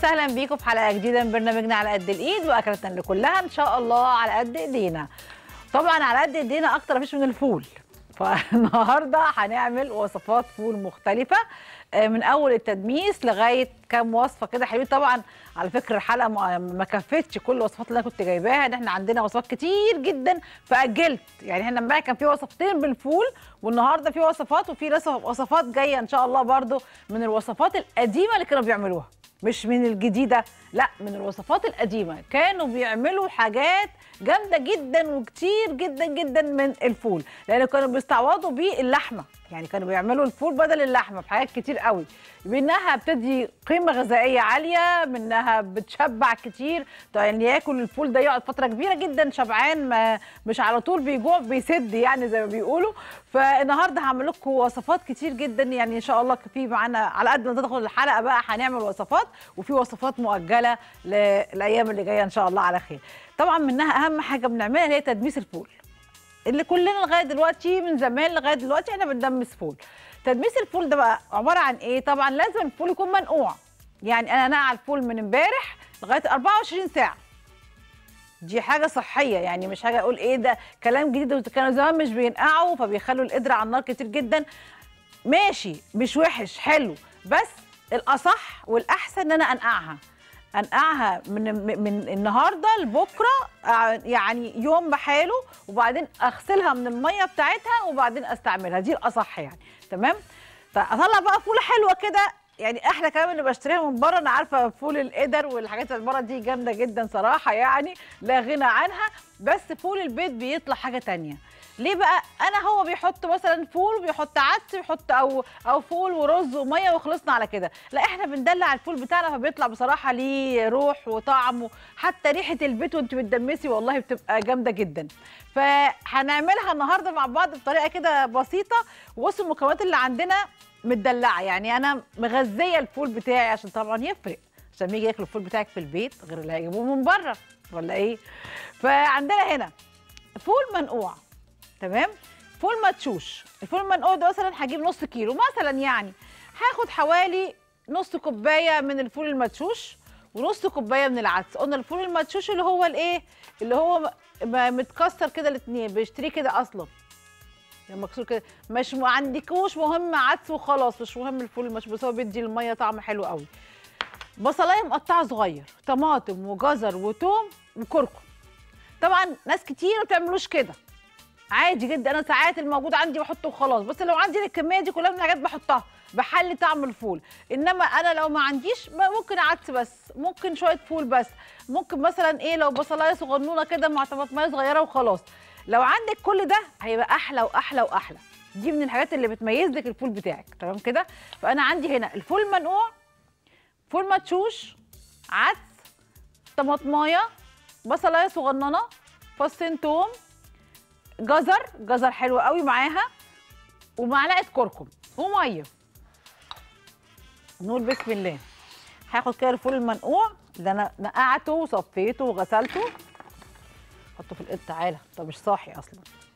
وسهلا بيكم في حلقه جديده من برنامجنا على قد الايد واكلتنا اللي كلها ان شاء الله على قد ايدينا طبعا على قد ايدينا اكتر مفيش من الفول فالنهارده هنعمل وصفات فول مختلفه آه، من اول التدميس لغايه كام وصفه كده حلوين طبعا على فكره الحلقه ما ما كفتش كل الوصفات اللي انا كنت جايباها ان احنا عندنا وصفات كتير جدا فاجلت يعني احنا امبارح كان في وصفتين بالفول والنهارده في وصفات وفي لسه وصفات جايه ان شاء الله برضو من الوصفات القديمه اللي كانوا بيعملوها مش من الجديده لا من الوصفات القديمه كانوا بيعملوا حاجات جامده جدا وكتير جدا جدا من الفول لان كانوا بيستعوضوا بيه اللحمه يعني كانوا بيعملوا الفول بدل اللحمه في حاجات كتير قوي منها بتدي قيمه غذائيه عاليه منها بتشبع كتير يعني ياكل الفول ده يقعد فتره كبيره جدا شبعان ما مش على طول بيجوع بيسد يعني زي ما بيقولوا فالنهارده هعمل لكم وصفات كتير جدا يعني ان شاء الله في معانا على قد ما تدخل الحلقه بقى هنعمل وصفات وفي وصفات مؤجله للايام اللي جايه ان شاء الله على خير طبعا منها اهم حاجه بنعملها اللي هي تدميس الفول اللي كلنا لغايه دلوقتي من زمان لغايه دلوقتي احنا بندمس فول تدميس الفول ده بقى عباره عن ايه طبعا لازم الفول يكون منقوع يعني انا نقع الفول من امبارح لغايه 24 ساعه دي حاجه صحيه يعني مش حاجه اقول ايه ده كلام جديد كانوا زمان مش بينقعوا فبيخلوا القدره على النار كتير جدا ماشي مش وحش حلو بس الاصح والاحسن ان انا انقعها انقعها من من النهارده لبكره آه، يعني يوم بحاله وبعدين اغسلها من الميه بتاعتها وبعدين استعملها دي الاصح يعني تمام فاطلع بقى فوله حلوه كده يعني احلى كمان اللي بشتريها من بره انا عارفه فول القدر والحاجات اللي بره دي جامده جدا صراحه يعني لا غنى عنها بس فول البيت بيطلع حاجه تانية ليه بقى انا هو بيحط مثلا فول وبيحط عدس ويحط او او فول ورز وميه وخلصنا على كده لا احنا بندلع الفول بتاعنا فبيطلع بصراحه ليه روح وطعم حتى ريحه البيت وانت بتدمسي والله بتبقى جامده جدا فهنعملها النهارده مع بعض بطريقه كده بسيطه وبصوا المكونات اللي عندنا متدلعه يعني انا مغذيه الفول بتاعي عشان طبعا يفرق عشان لما يجي ياكلوا الفول بتاعك في البيت غير اللي هيجيبوه من بره ولا ايه فعندنا هنا فول منقوع تمام فول مدشوش الفول المنقوع ده مثلا هجيب نص كيلو مثلا يعني هاخد حوالي نص كوبايه من الفول المدشوش ونص كوبايه من العدس قلنا الفول المدشوش اللي هو الايه اللي هو م- م- متكسر كده الاثنين بيشتريه كده اصلا يعني مكسور كده مش ما عندكوش مهم عدس وخلاص مش مهم الفول المدشوش بس هو بيدي الميه طعم حلو قوي بصلايه مقطعه صغير طماطم وجزر وتوم وكركم طبعا ناس كتير ما بتعملوش كده عادي جدا انا ساعات الموجود عندي بحطه وخلاص بس لو عندي الكميه دي كلها من الحاجات بحطها بحلي طعم الفول انما انا لو ما عنديش ما ممكن عدس بس ممكن شويه فول بس ممكن مثلا ايه لو بصلايه صغنونه كده مع طماطميه صغيره وخلاص لو عندك كل ده هيبقى احلى واحلى واحلى دي من الحاجات اللي بتميز لك الفول بتاعك تمام كده فانا عندي هنا الفول منقوع فول مدشوش عدس طماطمايه بصلايه صغننه فصين توم جزر جزر حلو قوي معاها ومعلقه كركم وميه نقول بسم الله هاخد كده الفول المنقوع اللي انا نقعته وصفيته وغسلته حطه في القد تعالى طب مش صاحي اصلا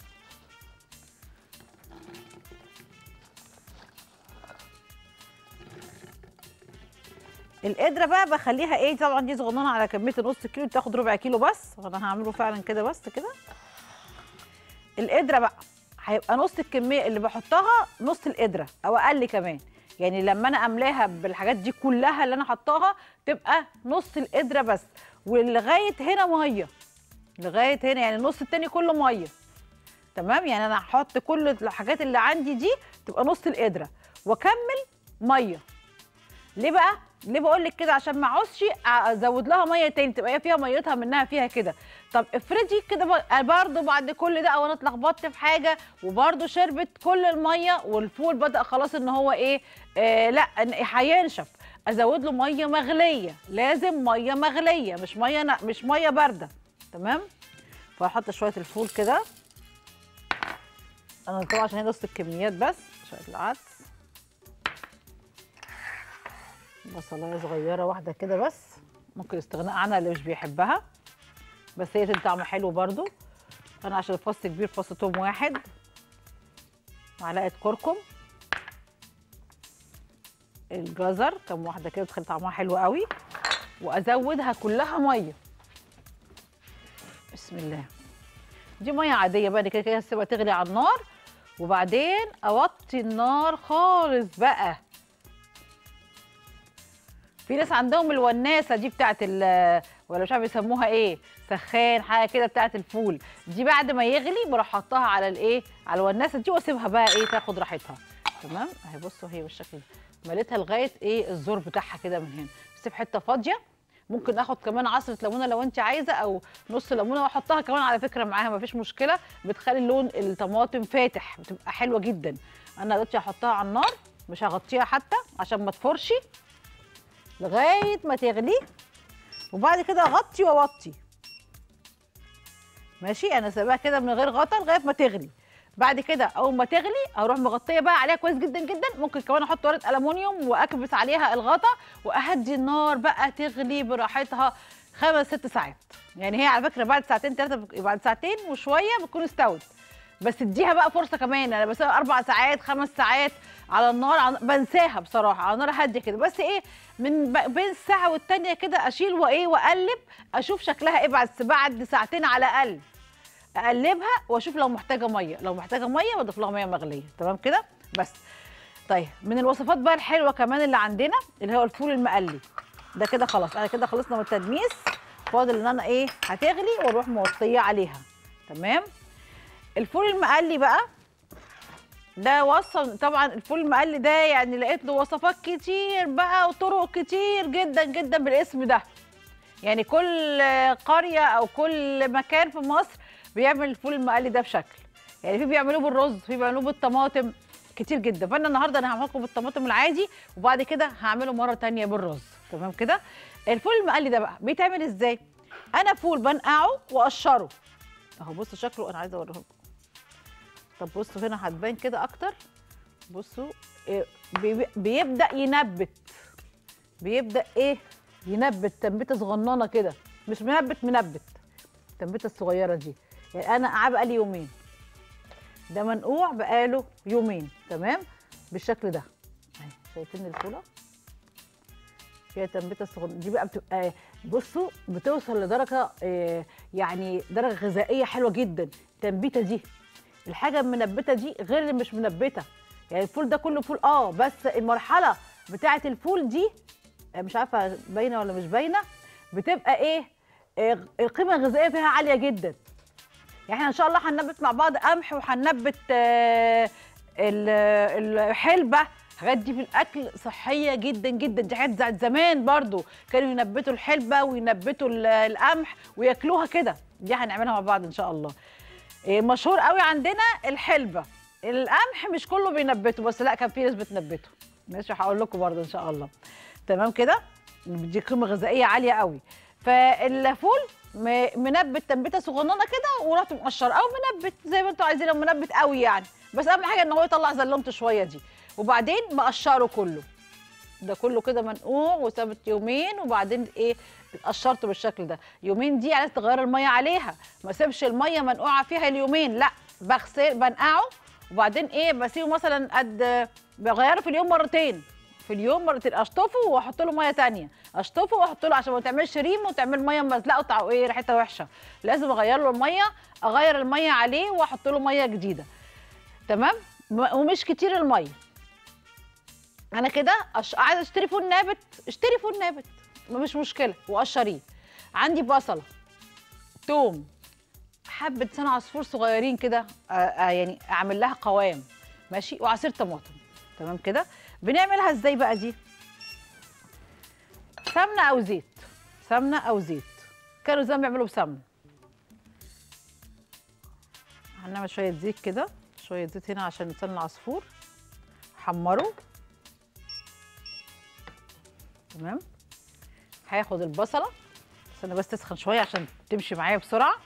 القدره بقى بخليها ايه طبعا دي صغننه على كميه نص كيلو تاخد ربع كيلو بس وانا هعمله فعلا كده بس كده القدره بقى هيبقى نص الكميه اللي بحطها نص القدره او اقل كمان يعني لما انا املاها بالحاجات دي كلها اللي انا حطاها تبقى نص القدره بس ولغايه هنا ميه لغايه هنا يعني النص التاني كله ميه تمام يعني انا هحط كل الحاجات اللي عندي دي تبقى نص القدره واكمل ميه ليه بقى ليه بقول لك كده عشان ما اعوزش ازود لها ميه تاني تبقى هي فيها ميتها منها فيها كده طب افرضي كده بقى- برضو بعد كل ده او انا اتلخبطت في حاجه وبرضو شربت كل الميه والفول بدا خلاص ان هو ايه آه لا إن هينشف ازود له ميه مغليه لازم ميه مغليه مش ميه ن- مش ميه بارده تمام فاحط شويه الفول كده انا طبعا عشان هي نص الكميات بس شويه العدس بصلايه صغيره واحده كده بس ممكن استغناء عنها اللي مش بيحبها بس هي تدي طعم حلو برضو فانا عشان الفص كبير فص توم واحد معلقه كركم الجزر كم واحده كده تخلي طعمها حلو قوي وازودها كلها ميه بسم الله دي ميه عاديه بقى كده كده هسيبها تغلي على النار وبعدين اوطي النار خالص بقى في ناس عندهم الوناسه دي بتاعت ال ولا مش عارف يسموها ايه سخان حاجه كده بتاعت الفول دي بعد ما يغلي بروح حطها على الايه على الوناسه دي واسيبها بقى ايه تاخد راحتها تمام اهي بصوا هي بالشكل ده مليتها لغايه ايه الزور بتاعها كده من هنا بسيب حته فاضيه ممكن اخد كمان عصره ليمونه لو انت عايزه او نص ليمونه واحطها كمان على فكره معاها مفيش مشكله بتخلي لون الطماطم فاتح بتبقى حلوه جدا انا دلوقتي هحطها على النار مش هغطيها حتى عشان ما تفرش لغايه ما تغلي وبعد كده اغطي واوطي ماشي انا سايباها كده من غير غطا لغايه ما تغلي بعد كده اول ما تغلي اروح مغطيه بقى عليها كويس جدا جدا ممكن كمان احط ورقه الومنيوم واكبس عليها الغطا واهدي النار بقى تغلي براحتها خمس ست ساعات يعني هي على فكره بعد ساعتين ثلاثه بعد ساعتين وشويه بتكون استوت بس اديها بقى فرصه كمان انا بسيبها اربع ساعات خمس ساعات على النار عن- بنساها بصراحه على نار هاديه كده بس ايه من ب- بين الساعه والتانيه كده اشيل وايه واقلب اشوف شكلها ايه بعد بعد ساعتين على الاقل اقلبها واشوف لو محتاجه ميه لو محتاجه ميه بضيف لها ميه مغليه تمام كده بس طيب من الوصفات بقى الحلوه كمان اللي عندنا اللي هو الفول المقلي ده كده خلاص انا كده خلصنا من التدميس فاضل ان انا ايه هتغلي واروح موطيه عليها تمام الفول المقلي بقى ده وصف طبعا الفول المقلي ده يعني لقيت له وصفات كتير بقى وطرق كتير جدا جدا بالاسم ده يعني كل قريه او كل مكان في مصر بيعمل الفول المقلي ده بشكل يعني في بيعملوه بالرز في بيعملوه بالطماطم كتير جدا فانا النهارده انا هعمل لكم بالطماطم العادي وبعد كده هعمله مره تانية بالرز تمام كده الفول المقلي ده بقى بيتعمل ازاي انا فول بنقعه واقشره اهو بصوا شكله انا عايزه اوريه لكم طب بصوا هنا هتبان كده اكتر بصوا إيه بي- بيبدا ينبت بيبدا ايه ينبت تنبيته صغننه كده مش منبت منبت التنبيته الصغيره دي يعني انا قاعده بقالي يومين ده منقوع بقاله يومين تمام بالشكل ده اهي شايفين الفوله فيها تنبيته صغننه دي بقى بتبقى بصوا بتوصل لدرجه آه، يعني درجه غذائيه حلوه جدا التنبيته دي الحاجه المنبته دي غير اللي مش منبته يعني الفول ده كله فول اه بس المرحله بتاعه الفول دي آه، مش عارفه باينه ولا مش باينه بتبقى ايه آه، القيمه الغذائيه فيها عاليه جدا يعني احنا ان شاء الله هننبت مع بعض قمح وهننبت آه، ال- الحلبه الحاجات دي في الاكل صحيه جدا جدا دي حاجات بتاعت زمان برضو كانوا ينبتوا الحلبه وينبتوا ال- القمح وياكلوها كده دي هنعملها مع بعض ان شاء الله إيه، مشهور قوي عندنا الحلبه القمح مش كله بينبته بس لا كان في ناس بتنبته ماشي هقول لكم برضه ان شاء الله تمام كده دي قيمه غذائيه عاليه قوي فالفول م- منبت تنبيته صغننه كده ورحت مقشر او منبت زي ما انتوا عايزين لو منبت قوي يعني بس اهم حاجه ان هو يطلع زلمته شويه دي وبعدين مقشره كله ده كله كده منقوع وثابت يومين وبعدين ايه قشرته بالشكل ده يومين دي عايز تغير الميه عليها ما سيبش الميه منقوعه فيها اليومين لا بغسل بنقعه وبعدين ايه بسيبه مثلا قد بغيره في اليوم مرتين في اليوم مرتين اشطفه واحط له ميه تانية اشطفه واحط له عشان ما تعملش ريم وتعمل ميه مزلقه وتع... ايه ريحتها وحشه لازم اغير له الميه اغير الميه عليه واحط له ميه جديده تمام م- ومش كتير الميه انا كده أش... عايزه اشتري فول نابت اشتري فول نابت مش مشكله وقشريه عندي بصله توم حبه سنة عصفور صغيرين كده آه، آه، يعني اعمل لها قوام ماشي وعصير طماطم تمام كده بنعملها ازاي بقى دي سمنه او زيت سمنه او زيت كانوا زمان بيعملوا بسمنه هنعمل شويه زيت كده شويه زيت هنا عشان لسان العصفور حمره تمام هاخد البصله بس انا بس تسخن شويه عشان تمشي معايا بسرعه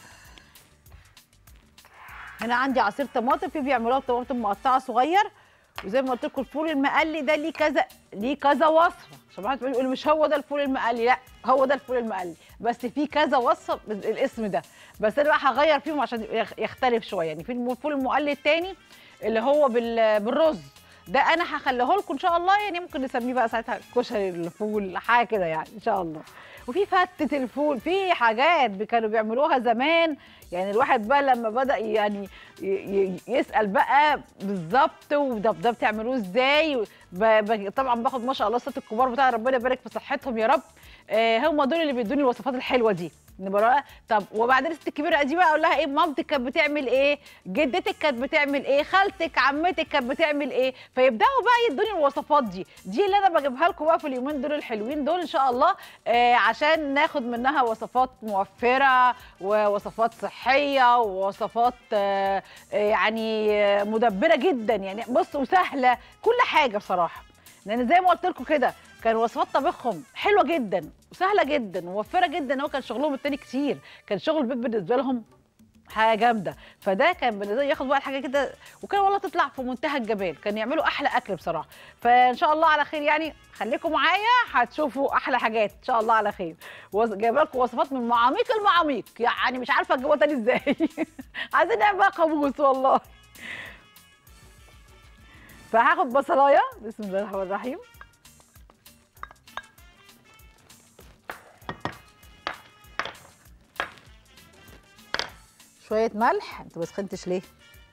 هنا عندي عصير طماطم في بيعملوها بطماطم مقطعه صغير وزي ما قلت لكم الفول المقلي ده ليه كذا ليه كذا وصفه عشان ما حد يقول مش هو ده الفول المقلي لا هو ده الفول المقلي بس في كذا وصفه بالاسم ده بس انا بقى هغير فيهم عشان يخ- يختلف شويه يعني في الفول المقلي التاني اللي هو بال- بالرز ده انا هخليه لكم ان شاء الله يعني ممكن نسميه بقى ساعتها كشري الفول حاجه كده يعني ان شاء الله وفي فتة الفول في حاجات كانوا بيعملوها زمان يعني الواحد بقى لما بدأ يعني ي- ي- يسأل بقى بالظبط وده ده بتعملوه ازاي ب- ب- طبعا باخد ما شاء الله الست الكبار بتاع ربنا يبارك في صحتهم يا رب آه هم دول اللي بيدوني الوصفات الحلوه دي نبقى بقى طب وبعدين الست الكبيره دي بقى اقول لها ايه مامتك كانت بتعمل ايه جدتك كانت بتعمل ايه خالتك عمتك كانت بتعمل ايه فيبداوا بقى يدوني الوصفات دي دي اللي انا بجيبها لكم بقى في اليومين دول الحلوين دول ان شاء الله آه عشان ناخد منها وصفات موفره ووصفات صحيه ووصفات آه آه، يعني آه، مدبره جدا يعني بص وسهله كل حاجه بصراحه لان زي ما قلت لكم كده كان وصفات طبخهم حلوه جدا وسهله جدا وموفره جدا هو كان شغلهم التاني كتير كان شغل البيت بالنسبه لهم حاجه جامده فده كان بالنسبه لي ياخد بقى الحاجه كده وكان والله تطلع في منتهى الجمال كان يعملوا احلى اكل بصراحه فان شاء الله على خير يعني خليكم معايا هتشوفوا احلى حاجات ان شاء الله على خير وص- جايبه لكم وصفات من معاميق المعاميق يعني مش عارفه تجيبوها تاني ازاي عايزين نعمل بقى قاموس والله فهاخد بصلايه بسم الله الرحمن الرحيم شويه ملح انت ما سخنتش ليه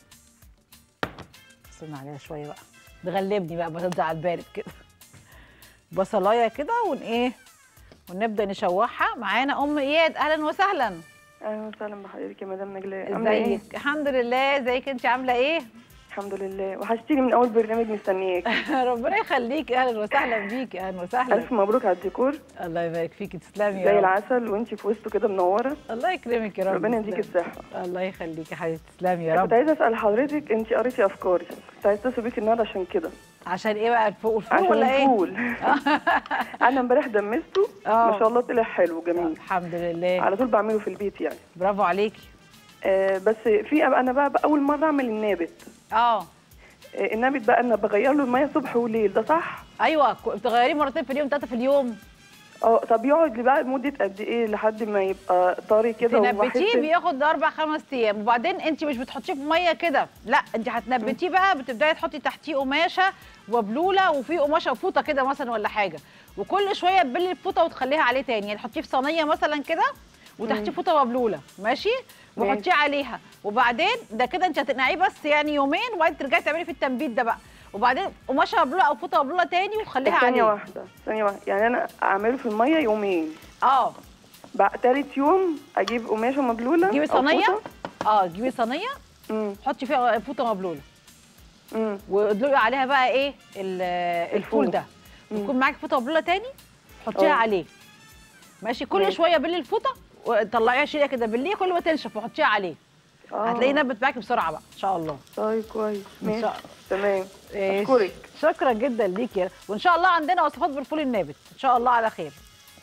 استنى عليها شويه بقى تغلبني بقى ما تنزع على البارد كده بصلايه كده ون ايه ونبدا نشوحها معانا ام اياد اهلا وسهلا اهلا وسهلا بحضرتك يا مدام نجلاء عامله ايه ازيك الحمد لله ازيك انت عامله ايه الحمد لله وحشتيني من اول برنامج مستنياك ربنا يخليك اهلا وسهلا بيكي اهلا وسهلا الف مبروك على الديكور الله يبارك فيكي تسلمي زي يا رب العسل وانتي في وسطه كده منوره الله يكرمك يا رب ربنا يديك تسلمي. الصحه الله يخليكي يا حبيبتي تسلمي يا كنت رب عايزه اسال حضرتك انتي قريتي افكاري كنت عايزه اتصل بيكي النهارده عشان كده عشان ايه بقى الفوق الفول عشان ولا ايه الفول انا امبارح دمسته آه. ما شاء الله طلع حلو جميل الحمد لله على طول بعمله في البيت يعني برافو عليكي آه بس في انا بقى, بقى اول مره اعمل النابت اه آه النابت بقى انا بغير له الميه صبح وليل ده صح ايوه ك- بتغيريه مرتين في اليوم ثلاثه في اليوم اه طب يقعد لي بقى لمده قد ايه لحد ما يبقى طري كده تنبتيه وأحس- بياخد اربع خمس ايام وبعدين انت مش بتحطيه في ميه كده لا انت هتنبتيه بقى بتبداي تحطي تحتيه قماشه وبلوله وفي قماشه فوطه كده مثلا ولا حاجه وكل شويه تبلي الفوطه وتخليها عليه تاني يعني تحطيه في صينيه مثلا كده وتحتيه فوطه مبلوله ماشي ماشي. وحطيه عليها وبعدين ده كده انت هتنقعيه بس يعني يومين وبعدين ترجعي تعملي في التنبيت ده بقى وبعدين قماشه مبلوله او فوطه مبلوله تاني وخليها ثانية عليه واحدة ثانية واحدة يعني أنا أعمله في المية يومين اه بعد تالت يوم أجيب قماشة مبلولة تجيبي أو صينيه فوطة. اه تجيبي صينيه مم. حطي فيها فوطه مبلوله مم. وادلقي عليها بقى ايه ال- الفول الفول. ده مم. يكون معاكي فوطه مبلوله تاني حطيها اه. عليه ماشي كل ماشي. شويه بلي الفوطه وطلعيها شيلها كده بليه كل ما تنشف وحطيها عليه آه. هتلاقيه نبت معاكي بسرعه بقى ان شاء الله طيب كويس إن ماشي شاء تمام إيه، أشكرك شكرا جدا ليكي يا- وان شاء الله عندنا وصفات بالفول النابت ان شاء الله على خير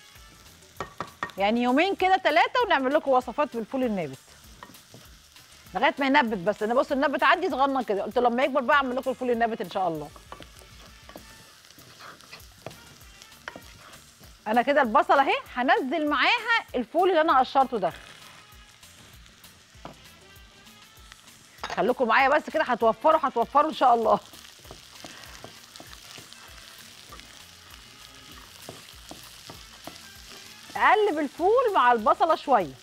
يعني يومين كده ثلاثه ونعمل لكم وصفات بالفول النابت لغايه ما ينبت بس انا بص النبت عندي صغنن كده قلت لما يكبر بقى اعمل لكم الفول النابت ان شاء الله انا كده البصله اهي هنزل معاها الفول اللي انا قشرته ده خليكم معايا بس كده هتوفروا هتوفروا ان شاء الله اقلب الفول مع البصله شويه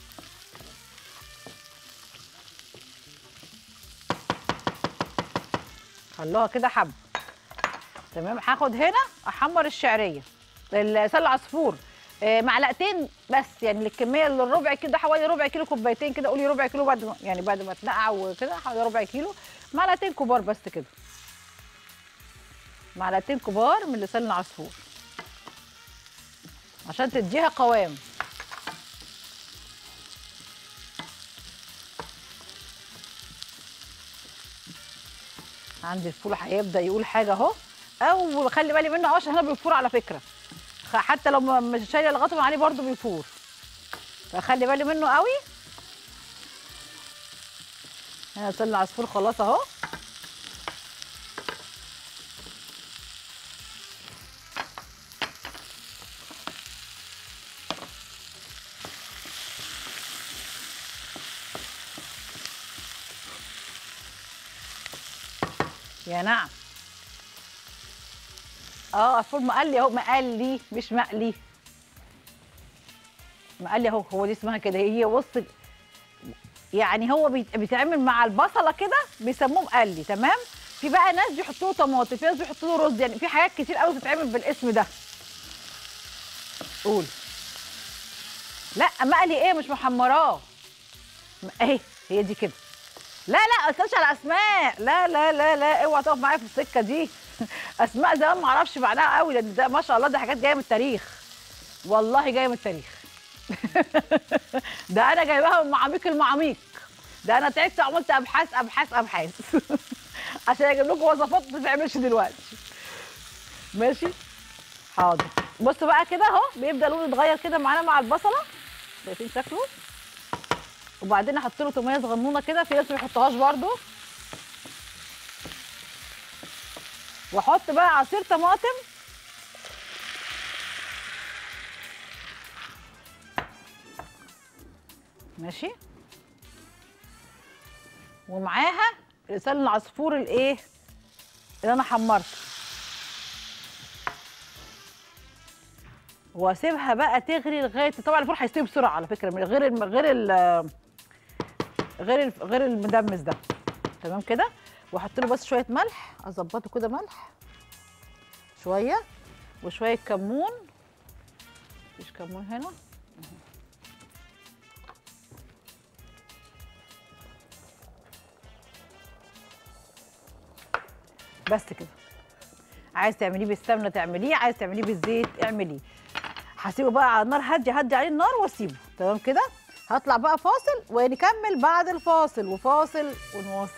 خلوها كده حبه تمام هاخد هنا احمر الشعريه سل عصفور آه، معلقتين بس يعني الكميه اللي الربع كده حوالي ربع كيلو كوبايتين كده قولي ربع كيلو بعد ما يعني بعد ما تنقع وكده حوالي ربع كيلو معلقتين كبار بس كده معلقتين كبار من لسان العصفور عشان تديها قوام عندي الفول هيبدا يقول حاجه اهو او خلي بالي منه أهو عشان هنا بيفور على فكره خ- حتى لو ما- مش شايله الغطا عليه برضه بيفور فخلي بالي منه قوي هنا طلع العصفور خلاص اهو يا نعم اه الفول مقلي اهو مقلي مش مقلي مقلي اهو هو دي اسمها كده هي بص يعني هو بيت- بيتعمل مع البصله كده بيسموه مقلي تمام في بقى ناس بيحطوا له طماطم في ناس بيحطوا له رز يعني في حاجات كتير قوي بتتعمل بالاسم ده قول لا مقلي ايه مش محمراه م- اهي هي دي كده لا لا ما تسالش على اسماء لا لا لا لا اوعى تقف معايا في السكه دي اسماء زمان ما اعرفش معناها قوي لان ده ما شاء الله ده حاجات جايه من التاريخ والله جايه من التاريخ ده انا جايباها من معاميق المعاميق ده انا تعبت وعملت ابحاث ابحاث ابحاث عشان اجيب لكم وصفات ما تتعملش دلوقتي ماشي حاضر بصوا بقى كده اهو بيبدا لونه يتغير كده معانا مع البصله شايفين شكله وبعدين احط له توميه صغنونه كده في ناس ما بيحطوهاش برده واحط بقى عصير طماطم ماشي ومعاها لسان العصفور الايه اللي انا حمرته واسيبها بقى تغلي لغايه طبعا الفول هيستوي بسرعه على فكره من غير الم... غير ال... غير ال... غير المدمس ده تمام كده واحط له بس شويه ملح اظبطه كده ملح شويه وشويه كمون مفيش كمون هنا بس كده عايز تعمليه بالسمنه تعمليه عايز تعمليه بالزيت اعمليه هسيبه بقى على النار هاديه هدي عليه النار واسيبه تمام كده هطلع بقى فاصل ونكمل بعد الفاصل وفاصل ونواصل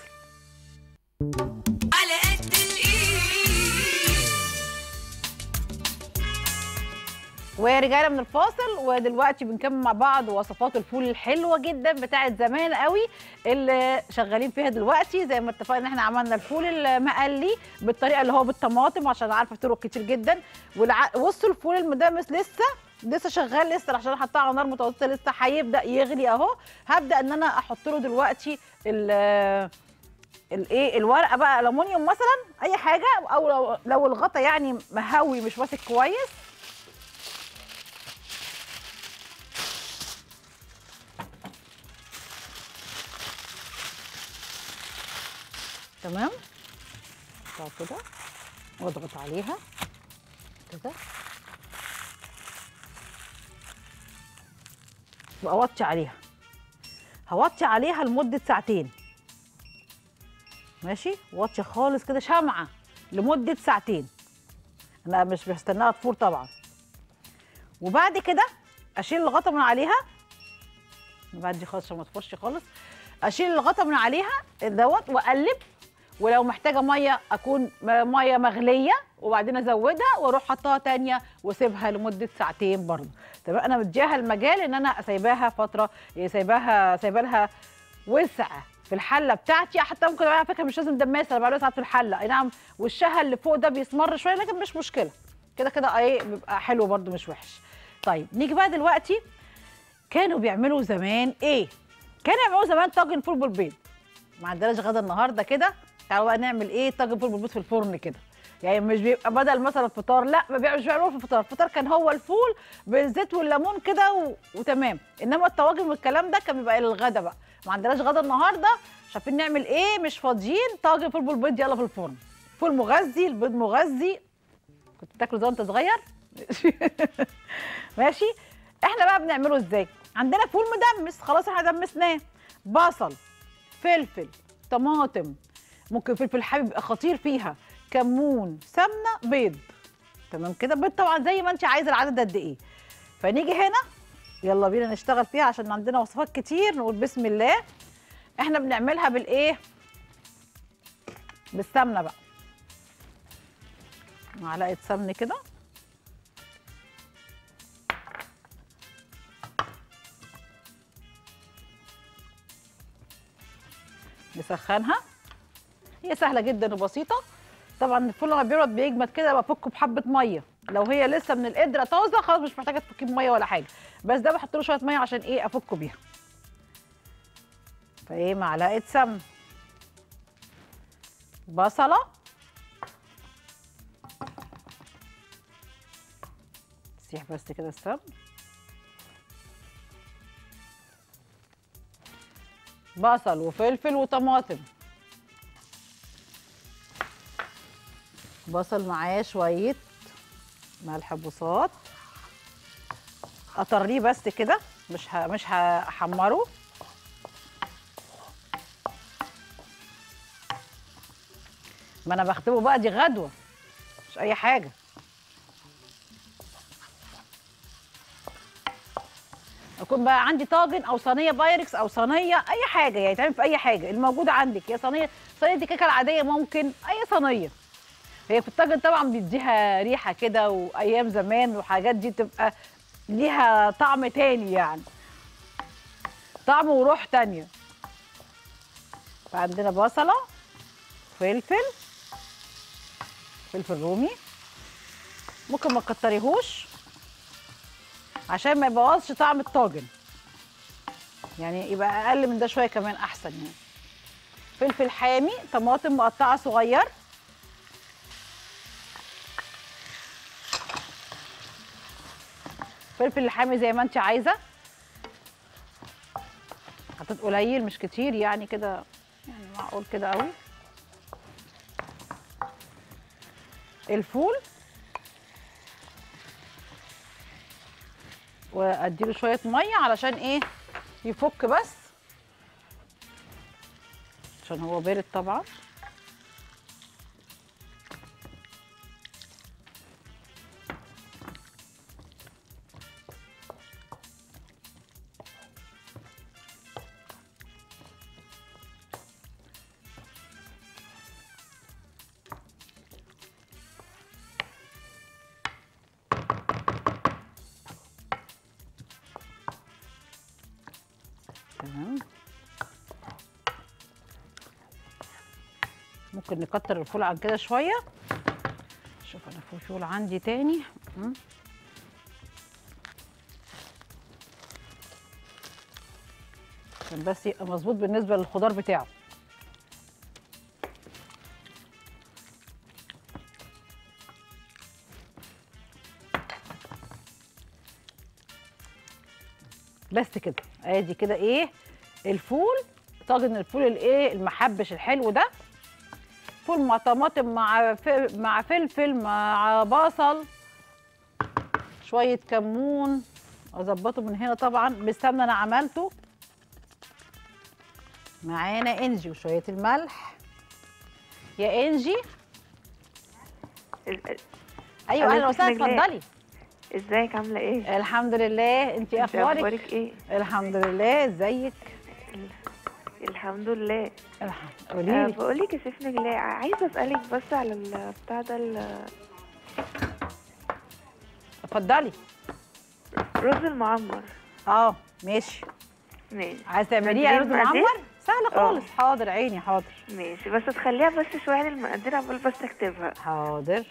على قد الايد ورجعنا من الفاصل ودلوقتي بنكمل مع بعض وصفات الفول الحلوه جدا بتاعت زمان قوي اللي شغالين فيها دلوقتي زي ما اتفقنا ان احنا عملنا الفول المقلي بالطريقه اللي هو بالطماطم عشان عارفه طرق كتير جدا والع... بصوا الفول المدمس لسه لسه شغال لسه عشان حطاه على نار متوسطه لسه هيبدا يغلي اهو هبدا ان انا احط له دلوقتي ال الايه الورقه بقى الومنيوم مثلا اي حاجه او لو, لو الغطا يعني مهوي مش ماسك كويس تمام احطها كده واضغط عليها كده واوطي عليها هوطي عليها لمده ساعتين ماشي وطي خالص كده شمعه لمده ساعتين انا مش بستناها تفور طبعا وبعد كده اشيل الغطا من عليها بعد دي خالص عشان ما تفرش خالص اشيل الغطا من عليها دوت واقلب ولو محتاجه ميه اكون م- ميه مغليه وبعدين ازودها واروح حطها تانية واسيبها لمده ساعتين برضه تمام انا مديها المجال ان انا سايباها فتره إيه، سايباها سايبه لها وسع في الحله بتاعتي حتى ممكن على فكره مش لازم دماسه انا بعملها ساعات في الحله اي نعم وشها اللي فوق ده بيسمر شويه لكن مش مشكله كده كده ايه بيبقى حلو برضه مش وحش طيب نيجي بقى دلوقتي كانوا بيعملوا زمان ايه كانوا يعملوا زمان طاجن فول بالبيض ما عندناش غدا النهارده كده تعالوا بقى نعمل ايه طاجن فول بالبيض في الفرن كده يعني مش بيبقى بدل مثلا فطار لا ما بيعملوش بيعملوه في الفطار الفطار كان هو الفول بالزيت والليمون كده و... وتمام انما الطواجن والكلام ده كان بيبقى للغدا بقى ما عندناش غدا النهارده مش عارفين نعمل ايه مش فاضيين طاجن فول بالبيض يلا في الفرن فول مغذي البيض مغذي كنت بتاكله زي وانت صغير ماشي احنا بقى بنعمله ازاي عندنا فول مدمس خلاص احنا دمسناه بصل فلفل طماطم ممكن فلفل حامي يبقى خطير فيها كمون سمنه بيض تمام كده بيض طبعا زي ما انت عايزه العدد قد ايه فنيجي هنا يلا بينا نشتغل فيها عشان عندنا وصفات كتير نقول بسم الله احنا بنعملها بالايه بالسمنه بقى معلقه سمن كده نسخنها هي سهله جدا وبسيطه طبعا الفول لما بيبرد بيجمد كده بفكه بحبه ميه لو هي لسه من القدره طازه خلاص مش محتاجه تفكيه بميه ولا حاجه بس ده بحط له شويه ميه عشان ايه افكه بيها فايه معلقه سمن بصله يسيح بس كده السمن بصل وفلفل وطماطم بصل معاه شويه ملح بصات اطريه بس كده مش ه... مش هحمره ما انا بختبه بقى دي غدوه مش اي حاجه يكون بقى عندي طاجن او صينيه بايركس او صينيه اي حاجه يعني تعمل في اي حاجه الموجوده عندك يا صينيه صينيه الكيكه العاديه ممكن اي صينيه هي في الطاجن طبعا بيديها ريحه كده وايام زمان وحاجات دي تبقى ليها طعم تاني يعني طعم وروح تانية فعندنا بصلة فلفل فلفل رومي ممكن ما تكتريهوش عشان ما يبوظش طعم الطاجن يعني يبقى اقل من ده شويه كمان احسن يعني فلفل حامي طماطم مقطعه صغير فلفل حامي زي ما انت عايزه حطيت قليل مش كتير يعني كده يعني معقول كده قوي الفول واديله شويه ميه علشان ايه يفك بس عشان هو بارد طبعا تمام ممكن نكتر الفول عن كده شويه شوف انا في فول عندي تاني مم. عشان بس يبقى مظبوط بالنسبه للخضار بتاعه بس كده ادي كده ايه الفول طاجن الفول الايه المحبش الحلو ده فول مع طماطم مع ف- مع فلفل مع بصل شويه كمون اظبطه من هنا طبعا بالسمنه انا عملته معانا انجي وشويه الملح يا انجي ايوه أنا اهلا وسهلا اسمك نجلاء. اتفضلي ازيك عامله ايه الحمد لله انت انت اخبارك اخبارك ايه الحمد لله ازيك الحمد لله الحمد أه قولي لي بقول لك يا شيف نجلاء عايزه اسالك بس على البتاع ده ال- اتفضلي الرز المعمر اه ماشي ماشي عايز تعمليه على رز تديني المقادير؟ معمر سهله خالص حاضر عيني حاضر ماشي بس تخليها بس شويه عن المقادير قبل بس اكتبها حاضر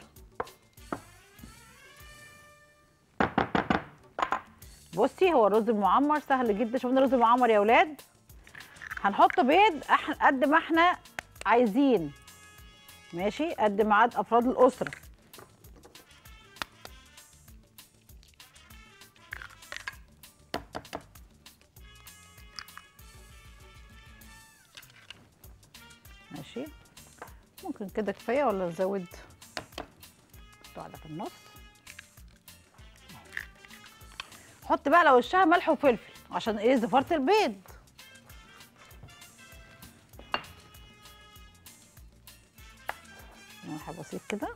بصي هو الرز المعمر سهل جدا شوفنا الرز المعمر يا اولاد هنحط بيض احنا قد ما احنا عايزين ماشي قد ما عدد افراد الاسره ماشي ممكن كده كفايه ولا نزود واحده في النص حط بقى لو وشها ملح وفلفل عشان ايه زفاره البيض ملح بسيط كده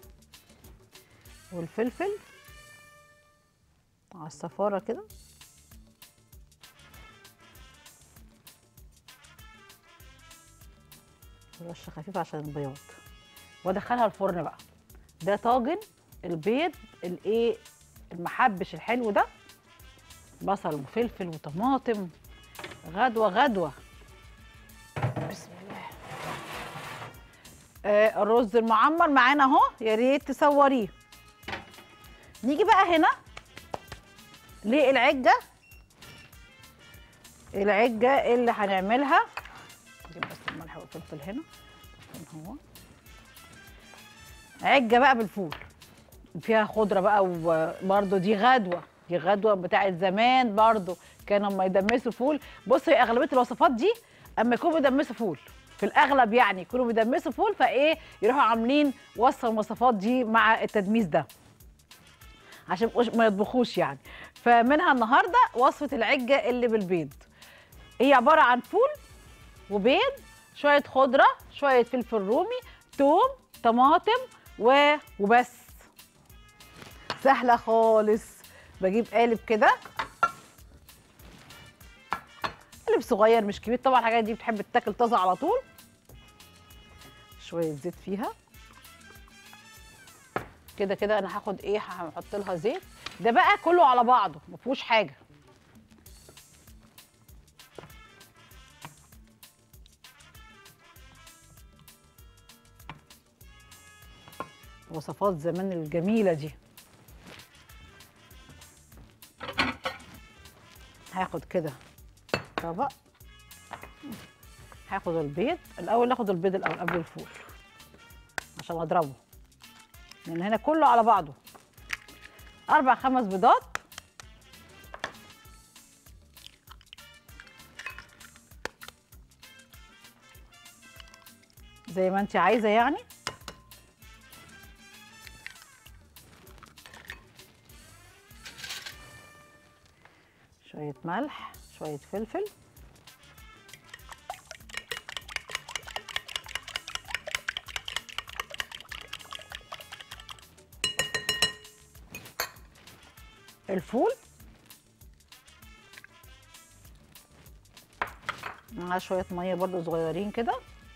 والفلفل على الصفاره كده رشه خفيفه عشان البياض وادخلها الفرن بقى ده طاجن البيض الايه المحبش الحلو ده بصل وفلفل وطماطم غدوه غدوه بسم الله آه الرز المعمر معانا اهو يا ريت تصوريه نيجي بقى هنا للعجه العجه اللي هنعملها نجيب بس الملح والفلفل هنا فين هو عجه بقى بالفول فيها خضره بقى وبرده دي غدوه دي غدوه بتاعت زمان برده كانوا لما يدمسوا فول بص هي اغلبيه الوصفات دي اما يكونوا بيدمسوا فول في الاغلب يعني يكونوا بيدمسوا فول فايه يروحوا عاملين وصفه من الوصفات دي مع التدميس ده عشان ميبقوش- ما يطبخوش يعني فمنها النهارده وصفه العجه اللي بالبيض هي عباره عن فول وبيض شويه خضره شويه فلفل رومي توم طماطم و... وبس سهله خالص بجيب قالب كده قالب صغير مش كبير طبعا الحاجات دي بتحب تتاكل طازه على طول شويه زيت فيها كده كده انا هاخد ايه هحط لها زيت ده بقى كله على بعضه ما فيهوش حاجه وصفات زمان الجميله دي هاخد كده طبق هاخد البيض الاول ناخد البيض الاول قبل الفول عشان اضربه لان هنا كله على بعضه اربع خمس بيضات زي ما انت عايزه يعني شويه ملح شويه فلفل الفول مع شويه ميه برضو صغيرين كده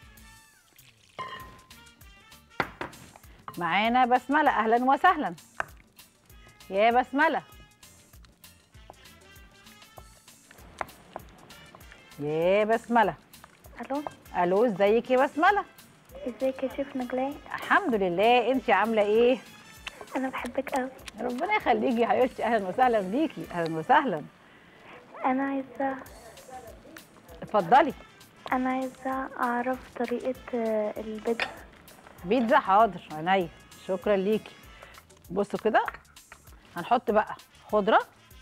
معانا بسمله اهلا وسهلا يا بسمله يا بسمله الو الو ازيك يا بسمله ازيك يا شيف نجلاء الحمد لله انت عامله ايه انا بحبك قوي ربنا يخليكي يا حبيبتي اهلا وسهلا بيكي اهلا وسهلا انا عايزه اتفضلي انا عايزه اعرف طريقه آه، البيتزا بيتزا حاضر عينيا شكرا ليكي بصوا كده هنحط بقى خضره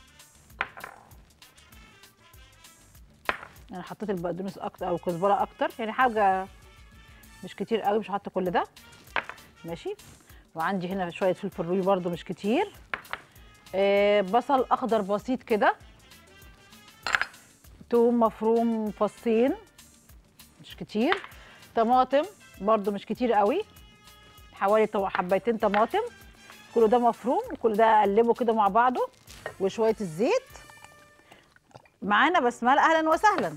انا حطيت البقدونس اكتر او الكزبره اكتر يعني حاجه مش كتير قوي مش هحط كل ده ماشي وعندي هنا شويه فلفل رومي برده مش كتير آه بصل اخضر بسيط كده توم مفروم فصين مش كتير طماطم برده مش كتير قوي حوالي طو- حبايتين طماطم كل ده مفروم كل ده اقلبه كده مع بعضه وشويه الزيت معانا بسمله اهلا وسهلا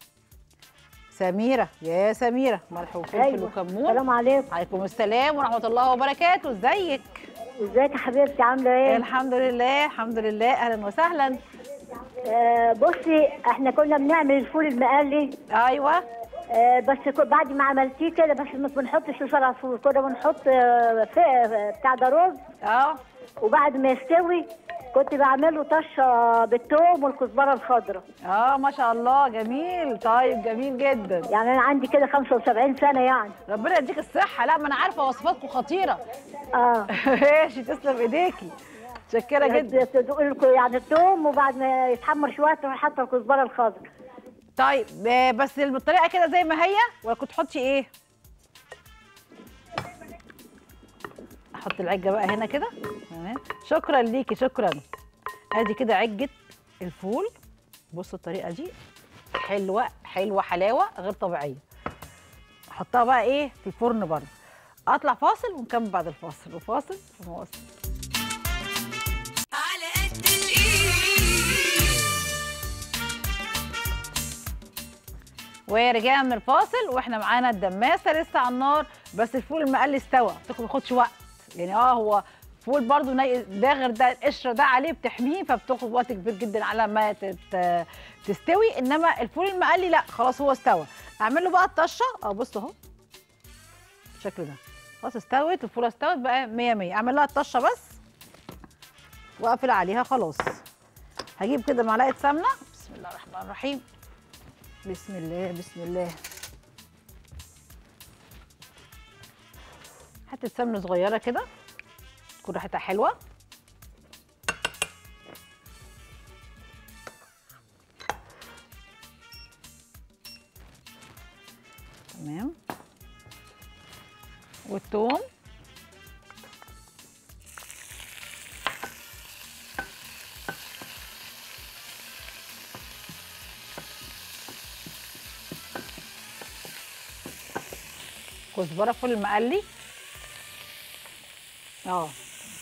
سميره يا سميره ملح وفلفل وكمون السلام عليكم عليكم السلام ورحمه الله وبركاته ازيك ازيك يا حبيبتي عامله ايه الحمد لله الحمد لله اهلا وسهلا آه بصي احنا كنا بنعمل الفول المقلي ايوه آه بس كو- بعد ما عملتيه كده بس ما بنحطش لسان عصفور كنا بنحط آه في آه، بتاع ده رز اه وبعد ما يستوي كنت بعمله طشه بالثوم والكزبره الخضراء اه ما شاء الله جميل طيب جميل جدا يعني انا عندي كده 75 سنه يعني ربنا يديك الصحه لا ما انا عارفه وصفاتكم خطيره اه ماشي تسلم ايديكي متشكره جدا تقول لكم يعني الثوم وبعد ما يتحمر شويه تروح حاطه الكزبره الخضراء طيب آه، بس بالطريقه كده زي ما هي ولا كنت تحطي ايه احط العجه بقى هنا كده تمام شكرا ليكي شكرا ادي كده عجه الفول بصوا الطريقه دي حلوه حلوه حلاوه غير طبيعيه احطها بقى ايه في الفرن برضه اطلع فاصل ونكمل بعد الفاصل وفاصل وفاصل على قد الايد ورجعنا من الفاصل واحنا معانا الدماسه لسه على النار بس الفول المقلي استوى ما بياخدش وقت يعني اه هو فول برضو ني... ده غير ده القشره ده عليه بتحميه فبتاخد وقت كبير جدا على ما تت... تستوي انما الفول المقلي لا خلاص هو استوى اعمل له بقى الطشه اه بصوا اهو بالشكل ده خلاص استوت الفوله استوت بقى 100 100 اعمل لها الطشه بس واقفل عليها خلاص هجيب كده معلقه سمنه بسم الله الرحمن الرحيم بسم الله بسم الله حته سمنه صغيره كده تكون ريحتها حلوه تمام والثوم كزبره فل المقلي اه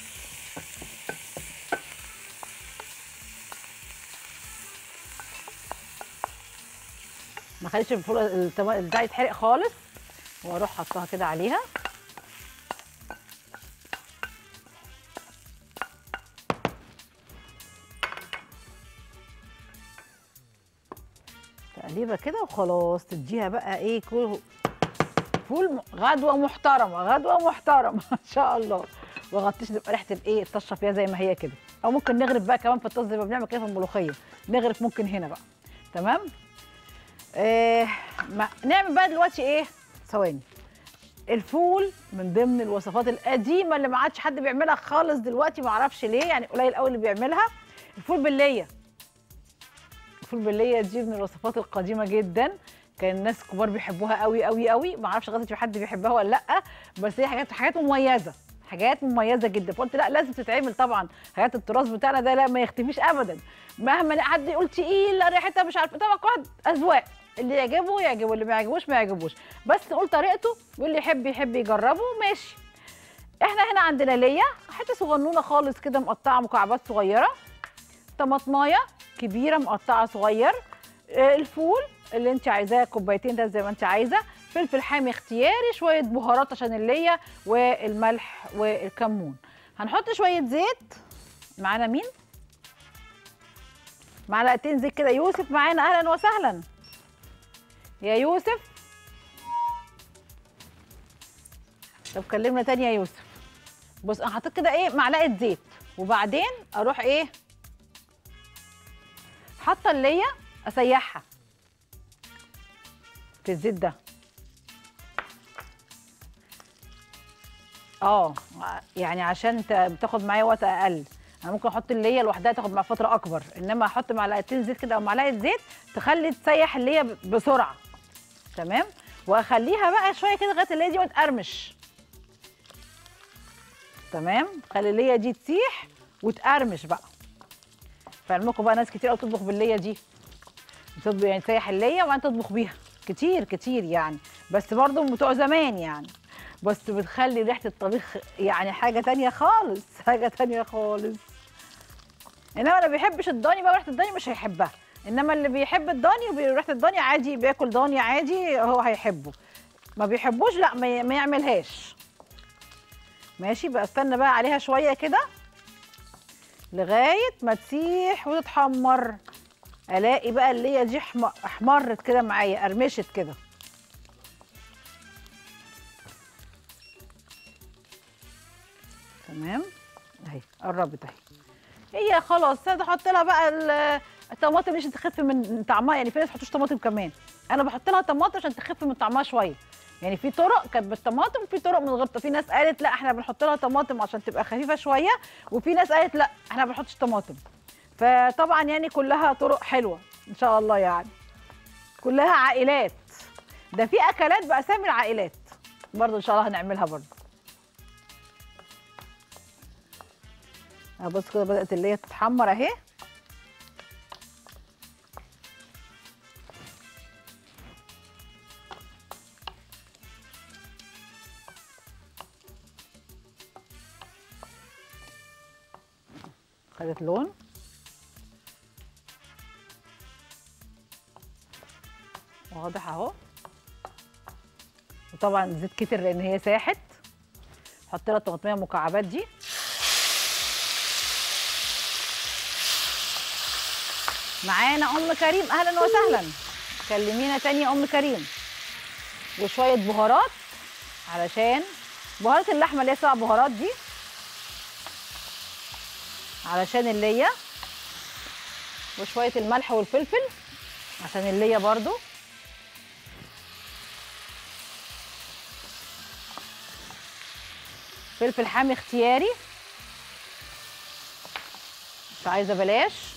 ما خليش الفول التما- البتاع يتحرق خالص واروح حطها كده عليها تقليبه كده وخلاص تديها بقى ايه كل فول م- غدوه محترمه غدوه محترمه ان شاء الله وغطيش تبقى ريحه الايه الطشه فيها زي ما هي كده او ممكن نغرف بقى كمان في الطشه زي ما بنعمل كده في الملوخيه نغرف ممكن هنا بقى تمام آه ما نعمل بقى دلوقتي ايه ثواني الفول من ضمن الوصفات القديمه اللي ما عادش حد بيعملها خالص دلوقتي ما اعرفش ليه يعني قليل قوي اللي بيعملها الفول بالليه الفول بالليه دي من الوصفات القديمه جدا كان الناس كبار بيحبوها قوي قوي قوي ما اعرفش لغايه دلوقتي في حد بيحبها ولا لا بس هي حاجات حاجات مميزه حاجات مميزه جدا فقلت لا لازم تتعمل طبعا حاجات التراث بتاعنا ده لا ما يختفيش ابدا مهما حد يقول تقيل لا ريحتها مش عارفه طبعا كل واحد اذواق اللي يعجبه يعجبه اللي ما يعجبوش ما يعجبوش بس نقول طريقته واللي يحب يحب يجربه ماشي احنا هنا عندنا ليا حته صغنونه خالص كده مقطعه مكعبات صغيره طماطمايه كبيره مقطعه صغير آه، الفول اللي انت عايزاه كوبايتين ده زي ما انت عايزه فلفل حامي اختياري شويه بهارات عشان اللية والملح والكمون هنحط شويه زيت معانا مين معلقتين زيت كده يوسف معانا اهلا وسهلا يا يوسف طب كلمنا تاني يا يوسف بص انا حطيت كده ايه معلقه زيت وبعدين اروح ايه حاطه اللية اسيحها في الزيت ده اه يعني عشان ت- بتاخد معايا وقت اقل انا ممكن احط اللية لوحدها تاخد معايا فتره اكبر انما احط معلقتين زيت كده او معلقه زيت تخلي تسيح اللية ب- بسرعه تمام واخليها بقى شويه كده لغايه اللية دي ما تقرمش تمام خلي اللية دي تسيح وتقرمش بقى فعلمكم بقى ناس كتير قوي بتطبخ باللية دي بتطبخ يعني تسيح اللية وبعدين تطبخ بيها كتير كتير يعني بس برضو بتوع زمان يعني بس بتخلي ريحة الطبيخ يعني حاجة تانية خالص حاجة تانية خالص انما اللي بيحبش الضاني بقى ريحة الضاني مش هيحبها انما اللي بيحب الضاني وريحة الضاني عادي بياكل ضاني عادي هو هيحبه ما بيحبوش لا ما ي- ما يعملهاش ماشي بقى استنى بقى عليها شوية كده لغاية ما تسيح وتتحمر الاقي بقى اللي هي دي حم- احمرت كده معايا قرمشت كده تمام اهي قربت اهي هي خلاص انا احط لها بقى ال- الطماطم عشان تخف من طعمها يعني في ناس ما بيحطوش طماطم كمان انا بحط لها طماطم عشان تخف من طعمها شويه يعني في طرق كانت بالطماطم وفي طرق من غير في ناس قالت لا احنا بنحط لها طماطم عشان تبقى خفيفه شويه وفي ناس قالت لا احنا ما بنحطش طماطم فطبعا يعني كلها طرق حلوه ان شاء الله يعني كلها عائلات ده في اكلات باسامي العائلات برضه ان شاء الله هنعملها برضه أهو بص كده بدات اللي هي تتحمر اهي خدت لون واضح اهو وطبعا الزيت كتر لان هي ساحت حط لها الطماطميه المكعبات دي معانا ام كريم اهلا وسهلا كلمينا تاني يا ام كريم وشويه بهارات علشان بهارات اللحمه اللي هي سبع بهارات دي علشان اللية وشوية الملح والفلفل عشان اللية برضو فلفل حامي اختياري مش عايزه بلاش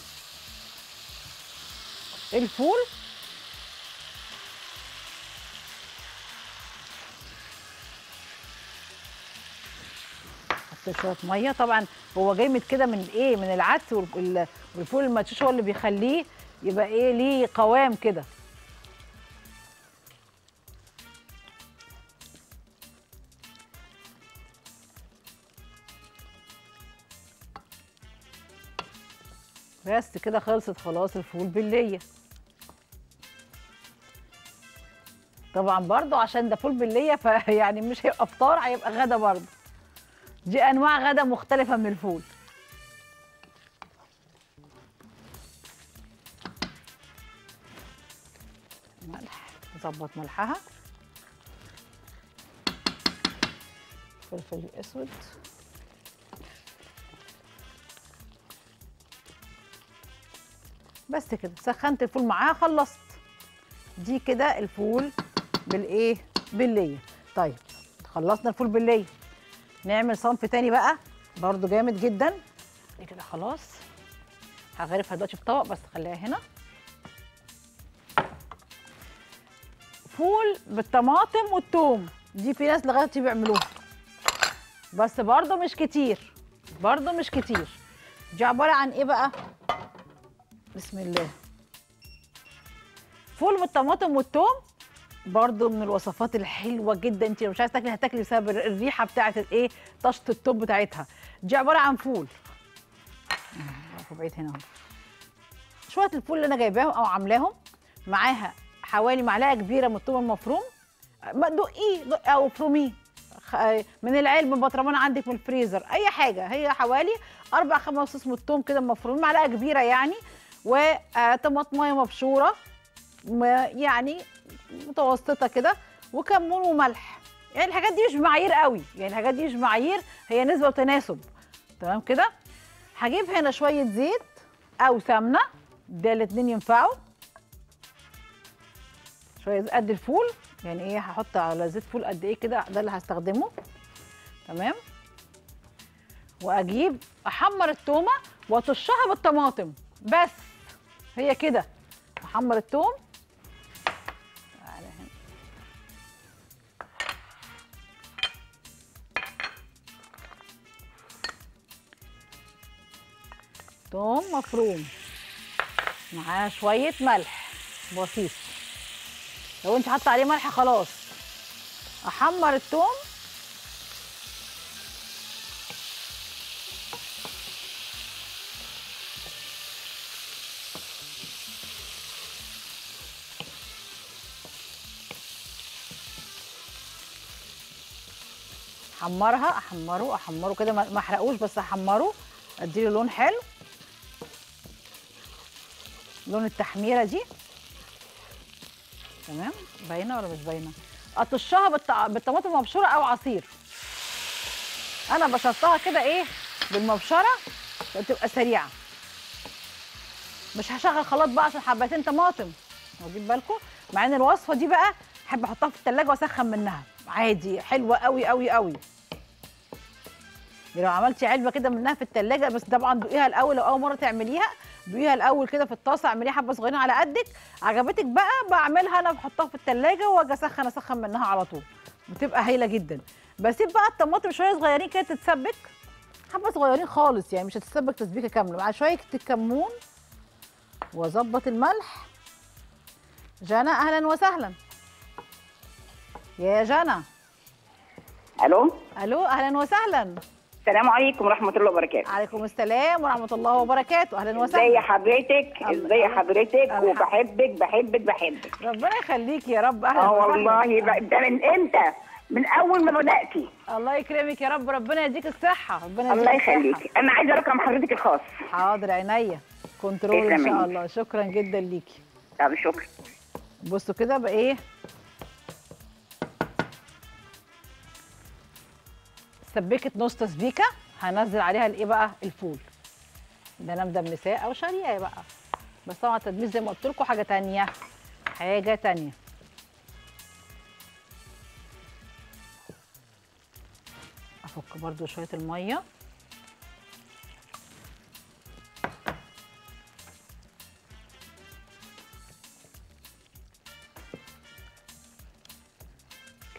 الفول حط شويه ميه طبعا هو جامد كده من ايه من العدس وال- والفول المدشوش هو اللي بيخليه يبقى ايه ليه قوام كده بس كده خلصت خلاص الفول بالليه طبعا برضو عشان ده فول بالليه فيعني مش هيبقى فطار هيبقى غدا برضو دي انواع غدا مختلفه من الفول ملح نظبط ملحها فلفل اسود بس كده سخنت الفول معاها خلصت دي كده الفول بالايه بالليه طيب خلصنا الفول بالليه نعمل صنف تاني بقى برضو جامد جدا دي كده خلاص هغرفها دلوقتي في طبق بس خليها هنا فول بالطماطم والثوم دي في ناس لغايه دلوقتي بيعملوها بس برضو مش كتير برضو مش كتير دي عباره عن ايه بقى بسم الله فول بالطماطم والثوم برضو من الوصفات الحلوه جدا انت لو مش عايزه تاكلي هتاكلي بسبب الريحه بتاعه الايه طشه الثوم بتاعتها دي عباره عن فول آه، بعيد هنا اهو شويه الفول اللي انا جايباهم او عاملاهم معاها حوالي معلقه كبيره من الثوم المفروم ما دقيه دقي او افرميه خ- من العلب بطرمان عندك من الفريزر اي حاجه هي حوالي اربع خمس فصوص من الثوم كده مفرومين معلقه كبيره يعني وطماطمايه مبشوره م- يعني متوسطه كده وكمون وملح يعني الحاجات دي مش معايير قوي يعني الحاجات دي مش معايير هي نسبه وتناسب تمام كده هجيب هنا شويه زيت او سمنه ده الاتنين ينفعوا شويه زيت قد الفول يعني ايه هحط على زيت فول قد ايه كده ده اللي هستخدمه تمام واجيب احمر التومه واطشها بالطماطم بس هي كده احمر التوم تعالى هنا. توم مفروم معاه شويه ملح بسيط لو انت حاطه عليه ملح خلاص احمر التوم احمرها احمره احمره كده ما ما احرقوش بس احمره اديله لون حلو لون التحميره دي تمام باينه ولا مش باينه اطشها بالط- بالطماطم المبشوره او عصير انا بشرطها كده ايه بالمبشره عشان تبقى سريعه مش هشغل خلاط بقى عشان حبتين طماطم واخدين بالكم مع ان الوصفه دي بقى احب احطها في التلاجة واسخن منها عادي حلوه قوي قوي قوي لو عملتي علبه كده منها في التلاجة بس طبعا دوقيها الاول لو اول مره تعمليها دوقيها الاول كده في الطاسه اعمليها حبه صغيرين على قدك عجبتك بقى بعملها انا بحطها في التلاجة واجي اسخن اسخن منها على طول بتبقى هايله جدا بسيب بقى الطماطم شويه صغيرين كده تتسبك حبه صغيرين خالص يعني مش هتتسبك تسبيكه كامله مع شويه الكمون واظبط الملح جنى اهلا وسهلا يا جنى الو الو اهلا وسهلا السلام عليكم ورحمه الله وبركاته عليكم السلام ورحمه الله وبركاته اهلا ازي وسهلا حضرتك الله- ازي حضرتك الله- وبحبك بحبك بحبك ربنا يخليكي يا رب اهلا اه وسهلا والله بقى- ده من امتى من اول ما بداتي الله يكرمك يا رب ربنا يديك الصحه ربنا يديك الله الصحة. يخليك انا عايزه رقم حضرتك الخاص حاضر عينيا كنترول ان تسلمي. شاء الله شكرا جدا ليكي طب شكرا بصوا كده بقى ايه سبكت نص تسبيكه هنزل عليها الايه بقى الفول ده انا مدمساه او شارياه بقى بس طبعا التدميس زي ما قلت لكم حاجه تانية حاجه تانية افك برضو شويه الميه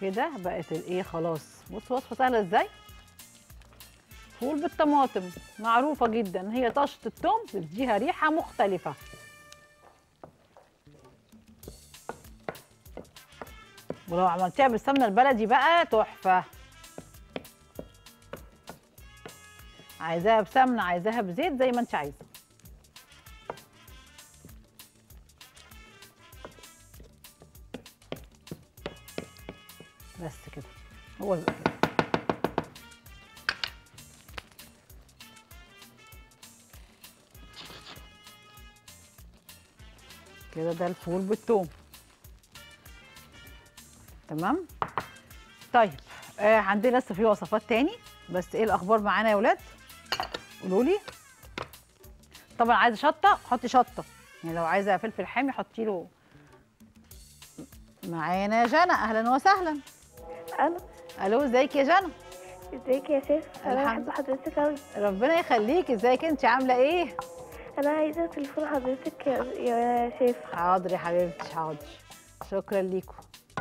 كده بقت الايه خلاص بص وصفه سهله ازاي فول بالطماطم معروفه جدا هي طشه التوم بتديها ريحه مختلفه ولو عملتيها بالسمنه البلدي بقى تحفه عايزاها بسمنه عايزاها بزيت زي ما انت عايزه بس كده هو بيبقى كده كده ده الفول بالثوم تمام طيب آه عندنا لسه في وصفات تاني بس ايه الاخبار معانا يا ولاد قولوا لي طبعا عايزه شطه حطي شطه يعني لو عايزه فلفل حامي حطي له معانا جنى اهلا وسهلا الو الو ازيك يا جنى ازيك يا شيف انا الحمد. بحب حضرتك قوي ربنا يخليك ازيك انت عامله ايه انا عايزه تليفون حضرتك يا, يا شيف حاضر يا حبيبتي حاضر شكرا ليكم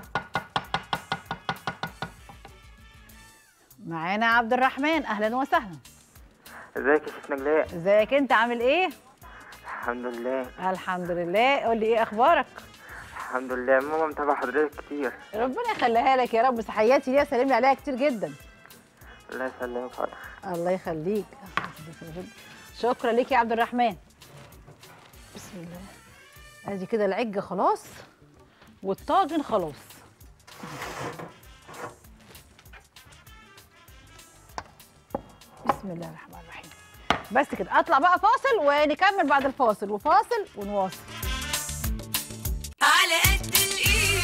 معانا عبد الرحمن اهلا وسهلا ازيك يا شيخ نجلاء ازيك انت عامل ايه الحمد لله الحمد لله قول لي ايه اخبارك الحمد لله ماما متابعة حضرتك كتير ربنا يخليها لك يا رب بس حياتي ليها سلمي عليها كتير جدا الله يسلمك حاضر الله يخليك شكرا ليك يا عبد الرحمن بسم الله ادي كده العجه خلاص والطاجن خلاص بسم الله الرحمن الرحيم بس كده اطلع بقى فاصل ونكمل بعد الفاصل وفاصل ونواصل على قد الايد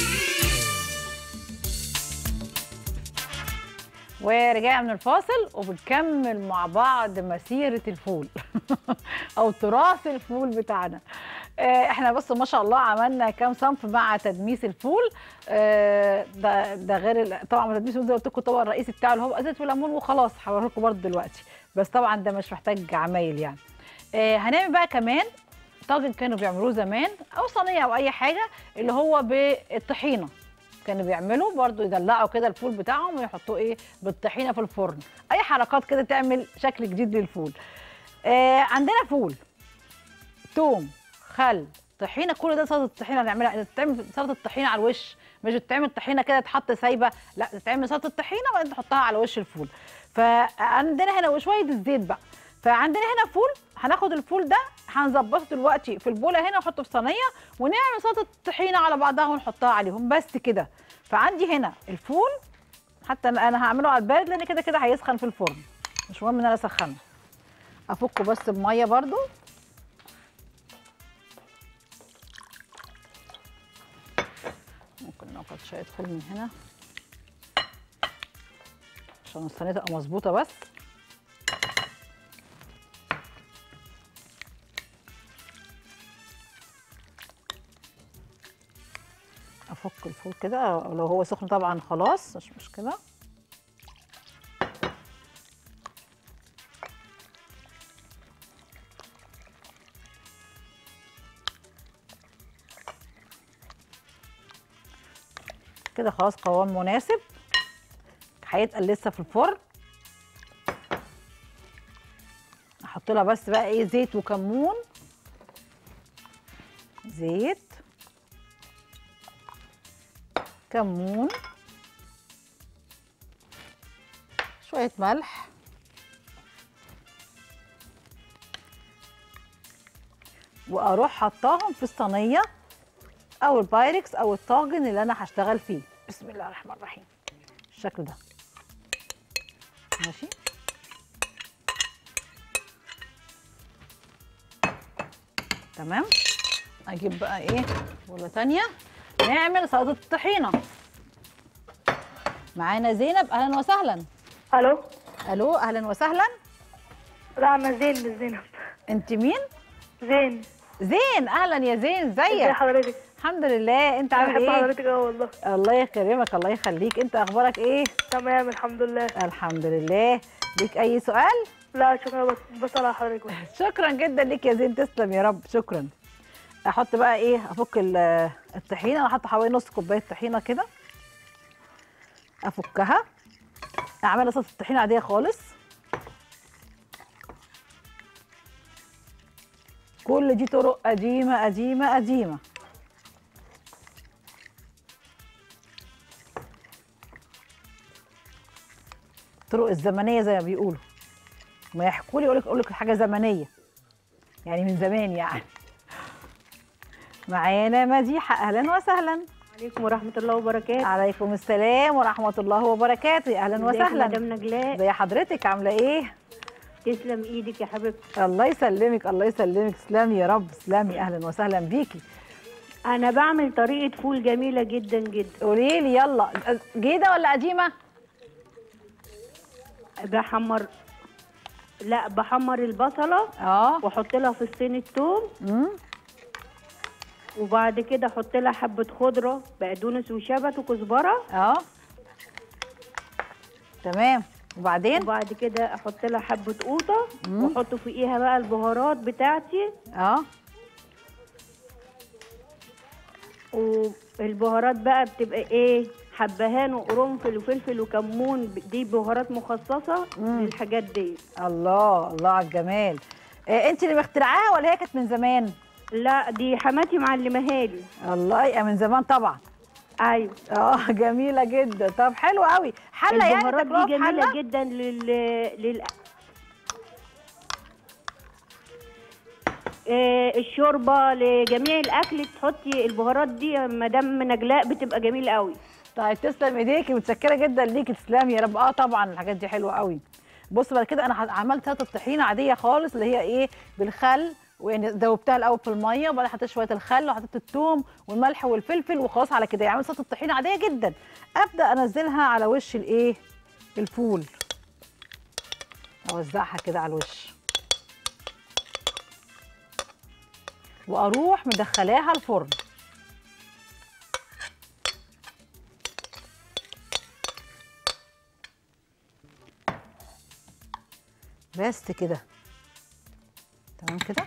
ورجعنا من الفاصل وبنكمل مع بعض مسيرة الفول أو تراث الفول بتاعنا آه، احنا بص ما شاء الله عملنا كام صنف مع تدميس الفول آه، ده ده غير ال- طبعا تدميس الفول زي ما قلت لكم الطبق الرئيسي بتاعه اللي هو زيت وليمون وخلاص هوريه لكم برضه دلوقتي بس طبعا ده مش محتاج عمايل يعني آه، هنعمل بقى كمان طاجن كانوا بيعملوه زمان او صينيه او اي حاجه اللي هو بالطحينه كانوا بيعملوا برضو يدلعوا كده الفول بتاعهم ويحطوه ايه بالطحينه في الفرن اي حركات كده تعمل شكل جديد للفول آه عندنا فول توم خل طحينه كل ده سلطه الطحينه هنعملها تتعمل سلطه الطحينه على الوش مش بتتعمل طحينه كده تحط سايبه لا تتعمل سلطه الطحينه وبعدين تحطها على وش الفول فعندنا هنا وشويه الزيت بقى فعندنا هنا فول هناخد الفول ده هنظبطه دلوقتي في البوله هنا ونحطه في صينيه ونعمل سلطه الطحينه على بعضها ونحطها عليهم بس كده فعندي هنا الفول حتى انا أنا هعمله على البارد لان كده كده هيسخن في الفرن مش مهم ان انا اسخنه افكه بس بميه برضو ممكن ناخد شويه فول من هنا عشان الصينيه تبقى مظبوطه بس افك الفول كده لو هو سخن طبعا خلاص مش مشكله كده خلاص قوام مناسب هيتقل لسه في الفرن احط لها بس بقى ايه زيت وكمون زيت كمون شوية ملح واروح حطاهم في الصينية او البايركس او الطاجن اللي انا هشتغل فيه بسم الله الرحمن الرحيم الشكل ده ماشي تمام اجيب بقى ايه بوله تانية نعمل سلطه الطحينه معانا زينب اهلا وسهلا الو الو اهلا وسهلا لا انا زين مش زينب انت مين زين زين اهلا يا زين ازي ازيك حضرتك الحمد لله انت انا عامل بحب ايه حضرتك قوي والله الله يكرمك الله يخليك انت اخبارك ايه تمام الحمد لله الحمد لله ليك اي سؤال لا شكرا بس بسأل على حضرتك بس. شكرا جدا ليك يا زين تسلم يا رب شكرا احط بقى ايه افك ال- الطحينه انا حاطه حوالي نص كوبايه طحينه كده افكها اعملها صلصه الطحينه عاديه خالص كل دي طرق قديمه قديمه قديمه الطرق الزمنيه زي ما بيقولوا ما يحكوا لي يقول لك اقول لك حاجه زمنيه يعني من زمان يعني معانا مديحه اهلا وسهلا عليكم ورحمة الله وبركاته عليكم السلام ورحمه الله وبركاته يا اهلا ازيك يا وسهلا مدام نجلاء زي حضرتك عامله ايه تسلم ايدك يا حبيبتي الله يسلمك الله يسلمك تسلمي يا رب تسلمي اهلا وسهلا بيكي انا بعمل طريقة فول جميلة جدا جدا قولي لي يلا جديده ولا قديمه بحمر لا بحمر البصلة اه واحط لها في الصين التوم امم وبعد كده احط لها حبة خضرة بقدونس وشبت وكزبرة اه تمام وبعدين وبعد كده احط لها حبة قوطة واحط فوقيها بقى البهارات بتاعتي اه والبهارات بقى بتبقى ايه حبهان وقرنفل وفلفل وكمون دي بهارات مخصصة للحاجات دي الله الله على الجمال إيه انت اللي مخترعاها ولا هي كانت من زمان لا دي حماتي معلمها لي الله يا من زمان طبعا ايوه اه جميله جدا طب حلو قوي حله يعني البهارات تاكلوها دي في جميله حله جدا لل لل آه، الشوربه لجميع الاكل تحطي البهارات دي يا مدام نجلاء بتبقى جميله قوي طيب تسلم ايديكي متشكره جدا ليكي تسلمي يا رب اه طبعا الحاجات دي حلوه قوي بص بعد كده انا عملت سلطه طحينه عاديه خالص اللي هي ايه بالخل ويعني ذوبتها الاول في الميه وبعدين حطيت شويه الخل وحطيت الثوم والملح والفلفل وخلاص على كده يعني عملت سلطه طحينه عاديه جدا ابدا انزلها على وش الايه الفول اوزعها كده على الوش واروح مدخلاها الفرن بس كده تمام كده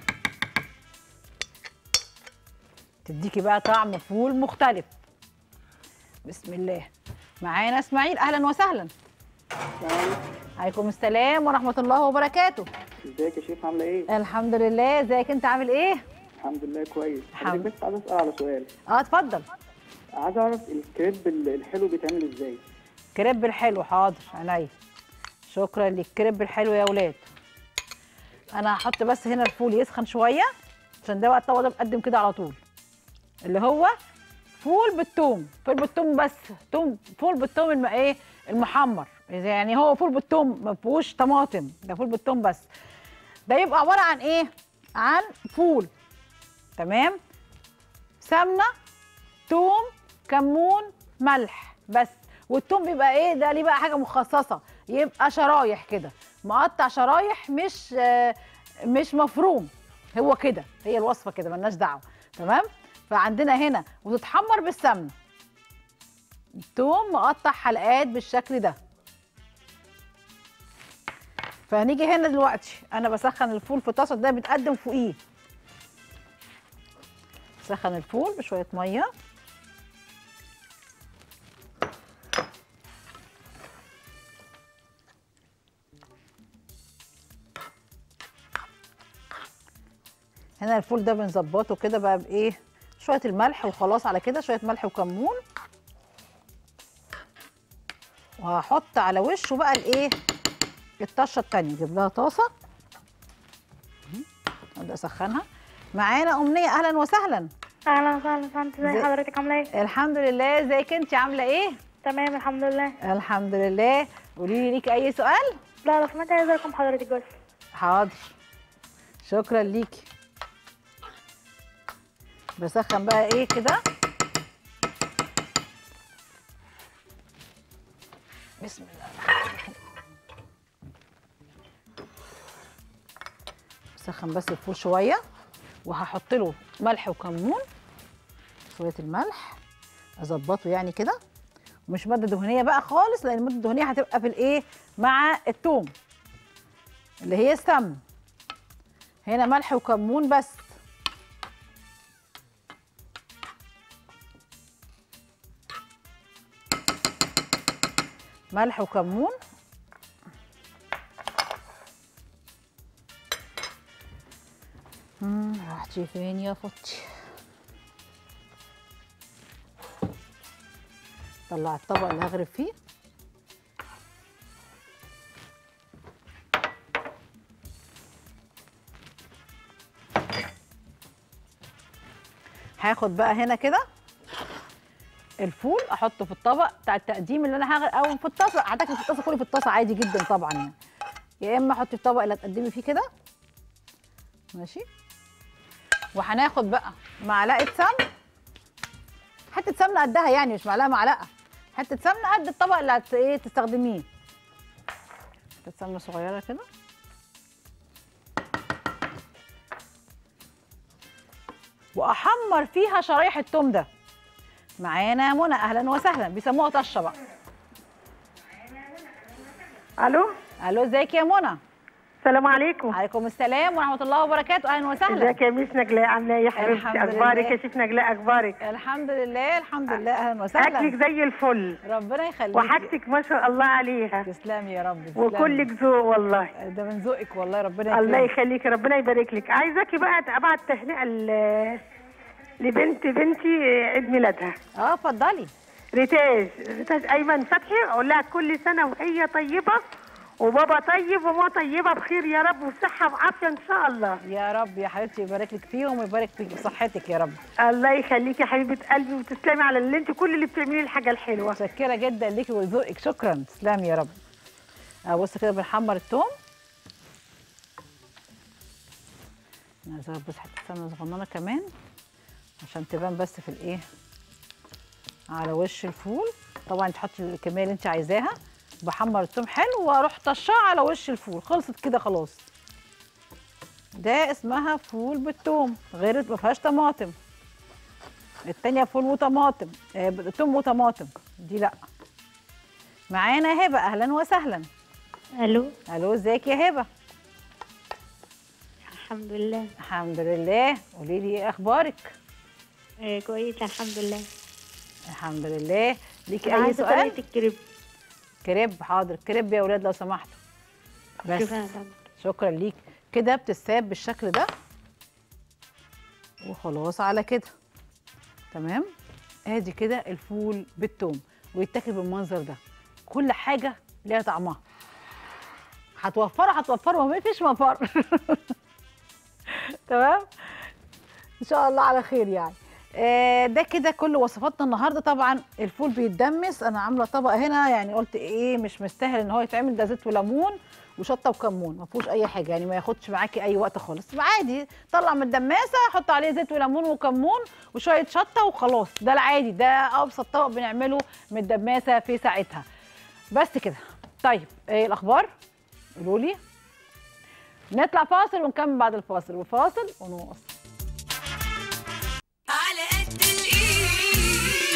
تديكي بقى طعم فول مختلف بسم الله معانا اسماعيل اهلا وسهلا عليكم السلام ورحمه الله وبركاته ازيك يا شيخ عامله ايه؟ الحمد لله ازيك انت عامل ايه الحمد لله كويس الحمد. حضرتك بس عايز اسال على سؤال اه اتفضل عايز اعرف الكريب ال- الحلو بيتعمل ازاي؟ كريب الحلو حاضر عينيا شكرا لك كريب الحلو يا ولاد انا هحط بس هنا الفول يسخن شويه عشان ده وقت ده بقدم كده على طول اللي هو فول بالثوم فول بالثوم بس توم فول بالثوم الم... ايه المحمر يعني هو فول بالثوم ما فيهوش طماطم ده فول بالثوم بس ده يبقى عباره عن ايه عن فول تمام سمنه توم كمون ملح بس والثوم بيبقى ايه ده ليه بقى حاجه مخصصه يبقى شرايح كده مقطع شرايح مش آه، مش مفروم هو كده هي الوصفه كده ملناش دعوه تمام فعندنا هنا وتتحمر بالسمنه الثوم مقطع حلقات بالشكل ده فهنيجي هنا دلوقتي انا بسخن الفول في طاسه ده بيتقدم فوقيه سخن الفول بشويه ميه هنا الفول ده بنظبطه كده بقى بايه شويه الملح وخلاص على كده شويه ملح وكمون وهحط على وشه بقى الايه الطشه التانية اجيب لها طاسه مهم. ابدا اسخنها معانا امنيه اهلا وسهلا اهلا وسهلا فندم ازي- ازي حضرتك عامله ايه الحمد لله ازيك انت عامله ايه تمام الحمد لله الحمد لله قولي لي ليكي اي سؤال لا لو سمحت عايزه ارقم حضرتك بس حاضر شكرا ليكي بسخن بقى ايه كده بسم الله الرحمن الرحيم بسخن بس الفول شويه وهحط له ملح وكمون شويه الملح اظبطه يعني كده ومش ماده دهنيه بقى خالص لان الماده الدهنيه هتبقى في الايه مع الثوم اللي هي السمن هنا ملح وكمون بس ملح وكمون مم، رحتي فين يا فوتي طلع الطبق اللي هغرب فيه هاخد بقى هنا كده الفول احطه في الطبق بتاع التقديم اللي انا هغرق او في الطاسه هتاكلي في الطاسه كلي في الطاسه عادي جدا طبعا يعني يا اما احط الطبق اللي هتقدمي فيه كده ماشي وهناخد بقى معلقه سمن حته سمنه قدها يعني مش معلقه معلقه حته سمنه قد الطبق اللي هت ايه تستخدميه حته سمنه صغيره كده واحمر فيها شرايح التوم ده معانا منى اهلا وسهلا بيسموها طشه بقى الو الو ازيك يا منى السلام عليكم عليكم السلام ورحمه الله وبركاته اهلا وسهلا ازيك يا ميس نجلاء عامله ايه يا حبيبتي الحمد اخبارك لله. يا شيف نجلاء اخبارك الحمد لله الحمد لله اهلا وسهلا اكلك زي الفل ربنا يخليك وحاجتك ما شاء الله عليها تسلمي يا رب تسلمي. وكلك ذوق والله ده من ذوقك والله ربنا الله يكرمك. يخليك ربنا يبارك لك عايزاكي بقى ابعت تهنئه ل- لبنت بنتي عيد ميلادها اه اتفضلي ريتاج ريتاج ايمن فتحي اقول لها كل سنه وهي طيبه وبابا طيب وما طيبه بخير يا رب وصحه وعافيه ان شاء الله يا رب يا حبيبتي يبارك لك فيهم ويبارك فيك بصحتك يا رب الله يخليكي يا حبيبه قلبي وتسلمي على اللي انت كل اللي بتعمليه الحاجه الحلوه متشكره جدا ليكي وذوقك شكرا تسلمي يا رب آه، بص كده بنحمر التوم نزود بس حته سمنه صغننه كمان عشان تبان بس في الايه على وش الفول طبعا تحطي الكميه اللي انت عايزاها بحمر التوم حلو واروح طشاه على وش الفول خلصت كده خلاص ده اسمها فول بالثوم غير ما فيهاش طماطم التانية فول وطماطم آه، توم وطماطم دي لا معانا هبه اهلا وسهلا الو الو ازيك يا هبه الحمد لله الحمد لله قولي لي ايه اخبارك آه كويسه الحمد لله الحمد لله ليكي أنا اي عايزة سؤال طريقه الكريب كريب حاضر كريب يا اولاد لو سمحتوا بس شكرا طبعا شكرا ليك كده بتتساب بالشكل ده وخلاص على كده تمام ادي كده الفول بالثوم ويتاكل بالمنظر ده كل حاجه ليها طعمها هتوفروا هتوفروا ما فيش مفر تمام ان شاء الله على خير يعني آه، ده كده كل وصفاتنا النهارده طبعا الفول بيتدمس انا عامله طبق هنا يعني قلت ايه مش مستاهل ان هو يتعمل ده زيت وليمون وشطه وكمون ما فيهوش اي حاجه يعني ما ياخدش معاكي اي وقت خالص عادي طلع من الدماسه حط عليه زيت وليمون وكمون وشويه شطه وخلاص ده العادي ده ابسط طبق بنعمله من الدماسه في ساعتها بس كده طيب ايه الاخبار قولوا لي نطلع فاصل ونكمل بعد الفاصل وفاصل ونواصل على قد الايد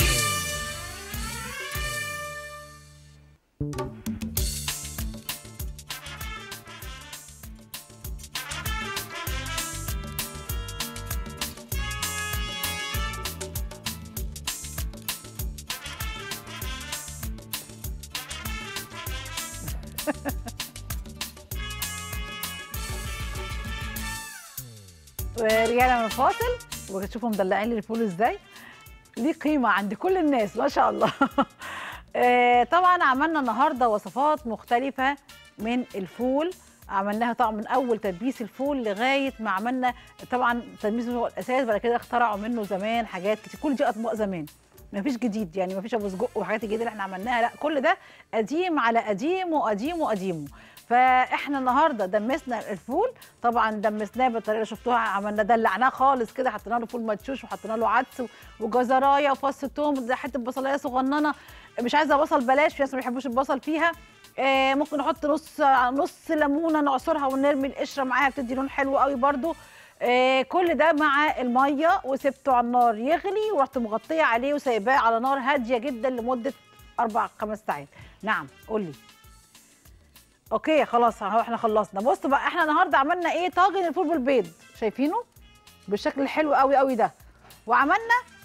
ورجعنا من الفاصل وشوفوا مدلعين لي الفول ازاي ليه قيمه عند كل الناس ما شاء الله آه، طبعا عملنا النهارده وصفات مختلفه من الفول عملناها طبعا من اول تدبيس الفول لغايه ما عملنا طبعا تدبيس الفول هو الاساس بعد كده اخترعوا منه زمان حاجات كتير كل دي اطباق زمان ما فيش جديد يعني ما فيش ابو سجق وحاجات الجديده اللي احنا عملناها لا كل ده قديم على قديم وقديم وقديمه فاحنا النهارده دمسنا الفول طبعا دمسناه بالطريقه اللي شفتوها عملنا دلعناه خالص كده حطينا له فول مدشوش وحطينا له عدس وجزرايه وفص ثوم ده حته بصلايه صغننه مش عايزه بصل بلاش في ناس ما بيحبوش البصل فيها آه ممكن نحط نص نص ليمونه نعصرها ونرمي القشره معاها بتدي لون حلو قوي برده آه كل ده مع الميه وسبته على النار يغلي ورحت مغطيه عليه وسايباه على نار هاديه جدا لمده اربع خمس ساعات نعم قولي اوكي خلاص اهو احنا خلصنا بصوا بقى احنا النهارده عملنا ايه طاجن الفول بالبيض شايفينه بالشكل الحلو قوي قوي ده وعملنا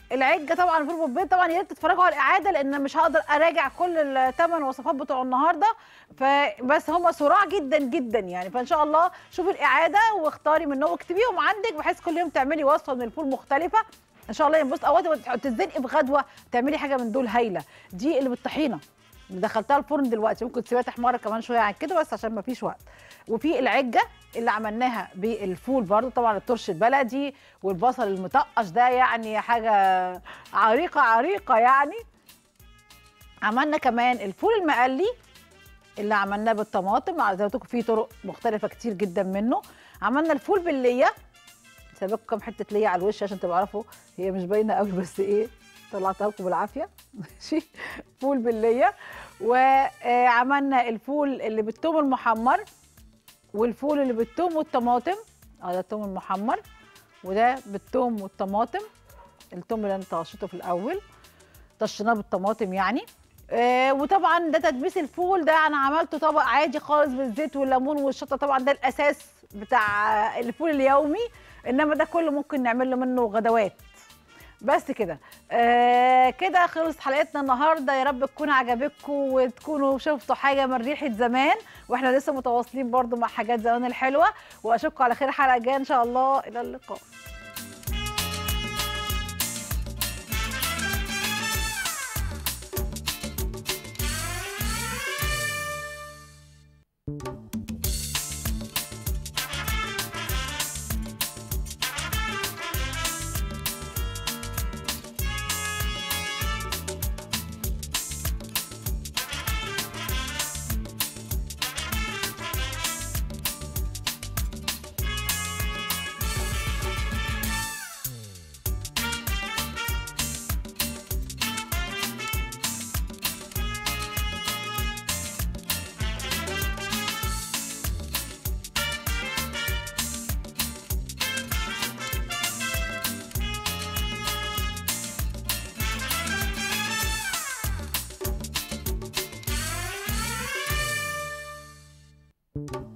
العجه طبعا الفول بالبيض طبعا يا ريت تتفرجوا على الاعاده لان مش هقدر اراجع كل الثمان وصفات بتوع النهارده فبس هم صراع جدا جدا يعني فان شاء الله شوفي الاعاده واختاري منهم واكتبيهم عندك بحيث كل يوم تعملي وصفه من الفول مختلفه ان شاء الله ينبسط اوقات تتزنقي بغدوه تعملي حاجه من دول هايله دي اللي بالطحينه دخلتها الفرن دلوقتي ممكن تسيبها تحمر كمان شويه عن كده بس عشان ما فيش وقت وفي العجه اللي عملناها بالفول برضو طبعا الترش البلدي والبصل المطقش ده يعني حاجه عريقه عريقه يعني عملنا كمان الفول المقلي اللي عملناه بالطماطم زي ما قلت لكم في طرق مختلفه كتير جدا منه عملنا الفول بالليه سايبكم كام حته ليه على الوش عشان تبقوا عارفوا هي مش باينه قوي بس ايه طلعتها لكم بالعافيه ماشي فول بالليه وعملنا الفول اللي بالثوم المحمر والفول اللي بالثوم والطماطم اه ده الثوم المحمر وده بالثوم والطماطم الثوم اللي انا طشيته في الاول طشيناه بالطماطم يعني آه وطبعا ده تدبيس الفول ده انا عملته طبق عادي خالص بالزيت والليمون والشطه طبعا ده الاساس بتاع الفول اليومي انما ده كله ممكن نعمل له منه غدوات بس كده آه كده خلص حلقتنا النهارده يا رب تكون عجبتكم وتكونوا شفتوا حاجه من ريحه زمان واحنا لسه متواصلين برضو مع حاجات زمان الحلوه واشوفكم على خير حلقه جايه ان شاء الله الى اللقاء thank you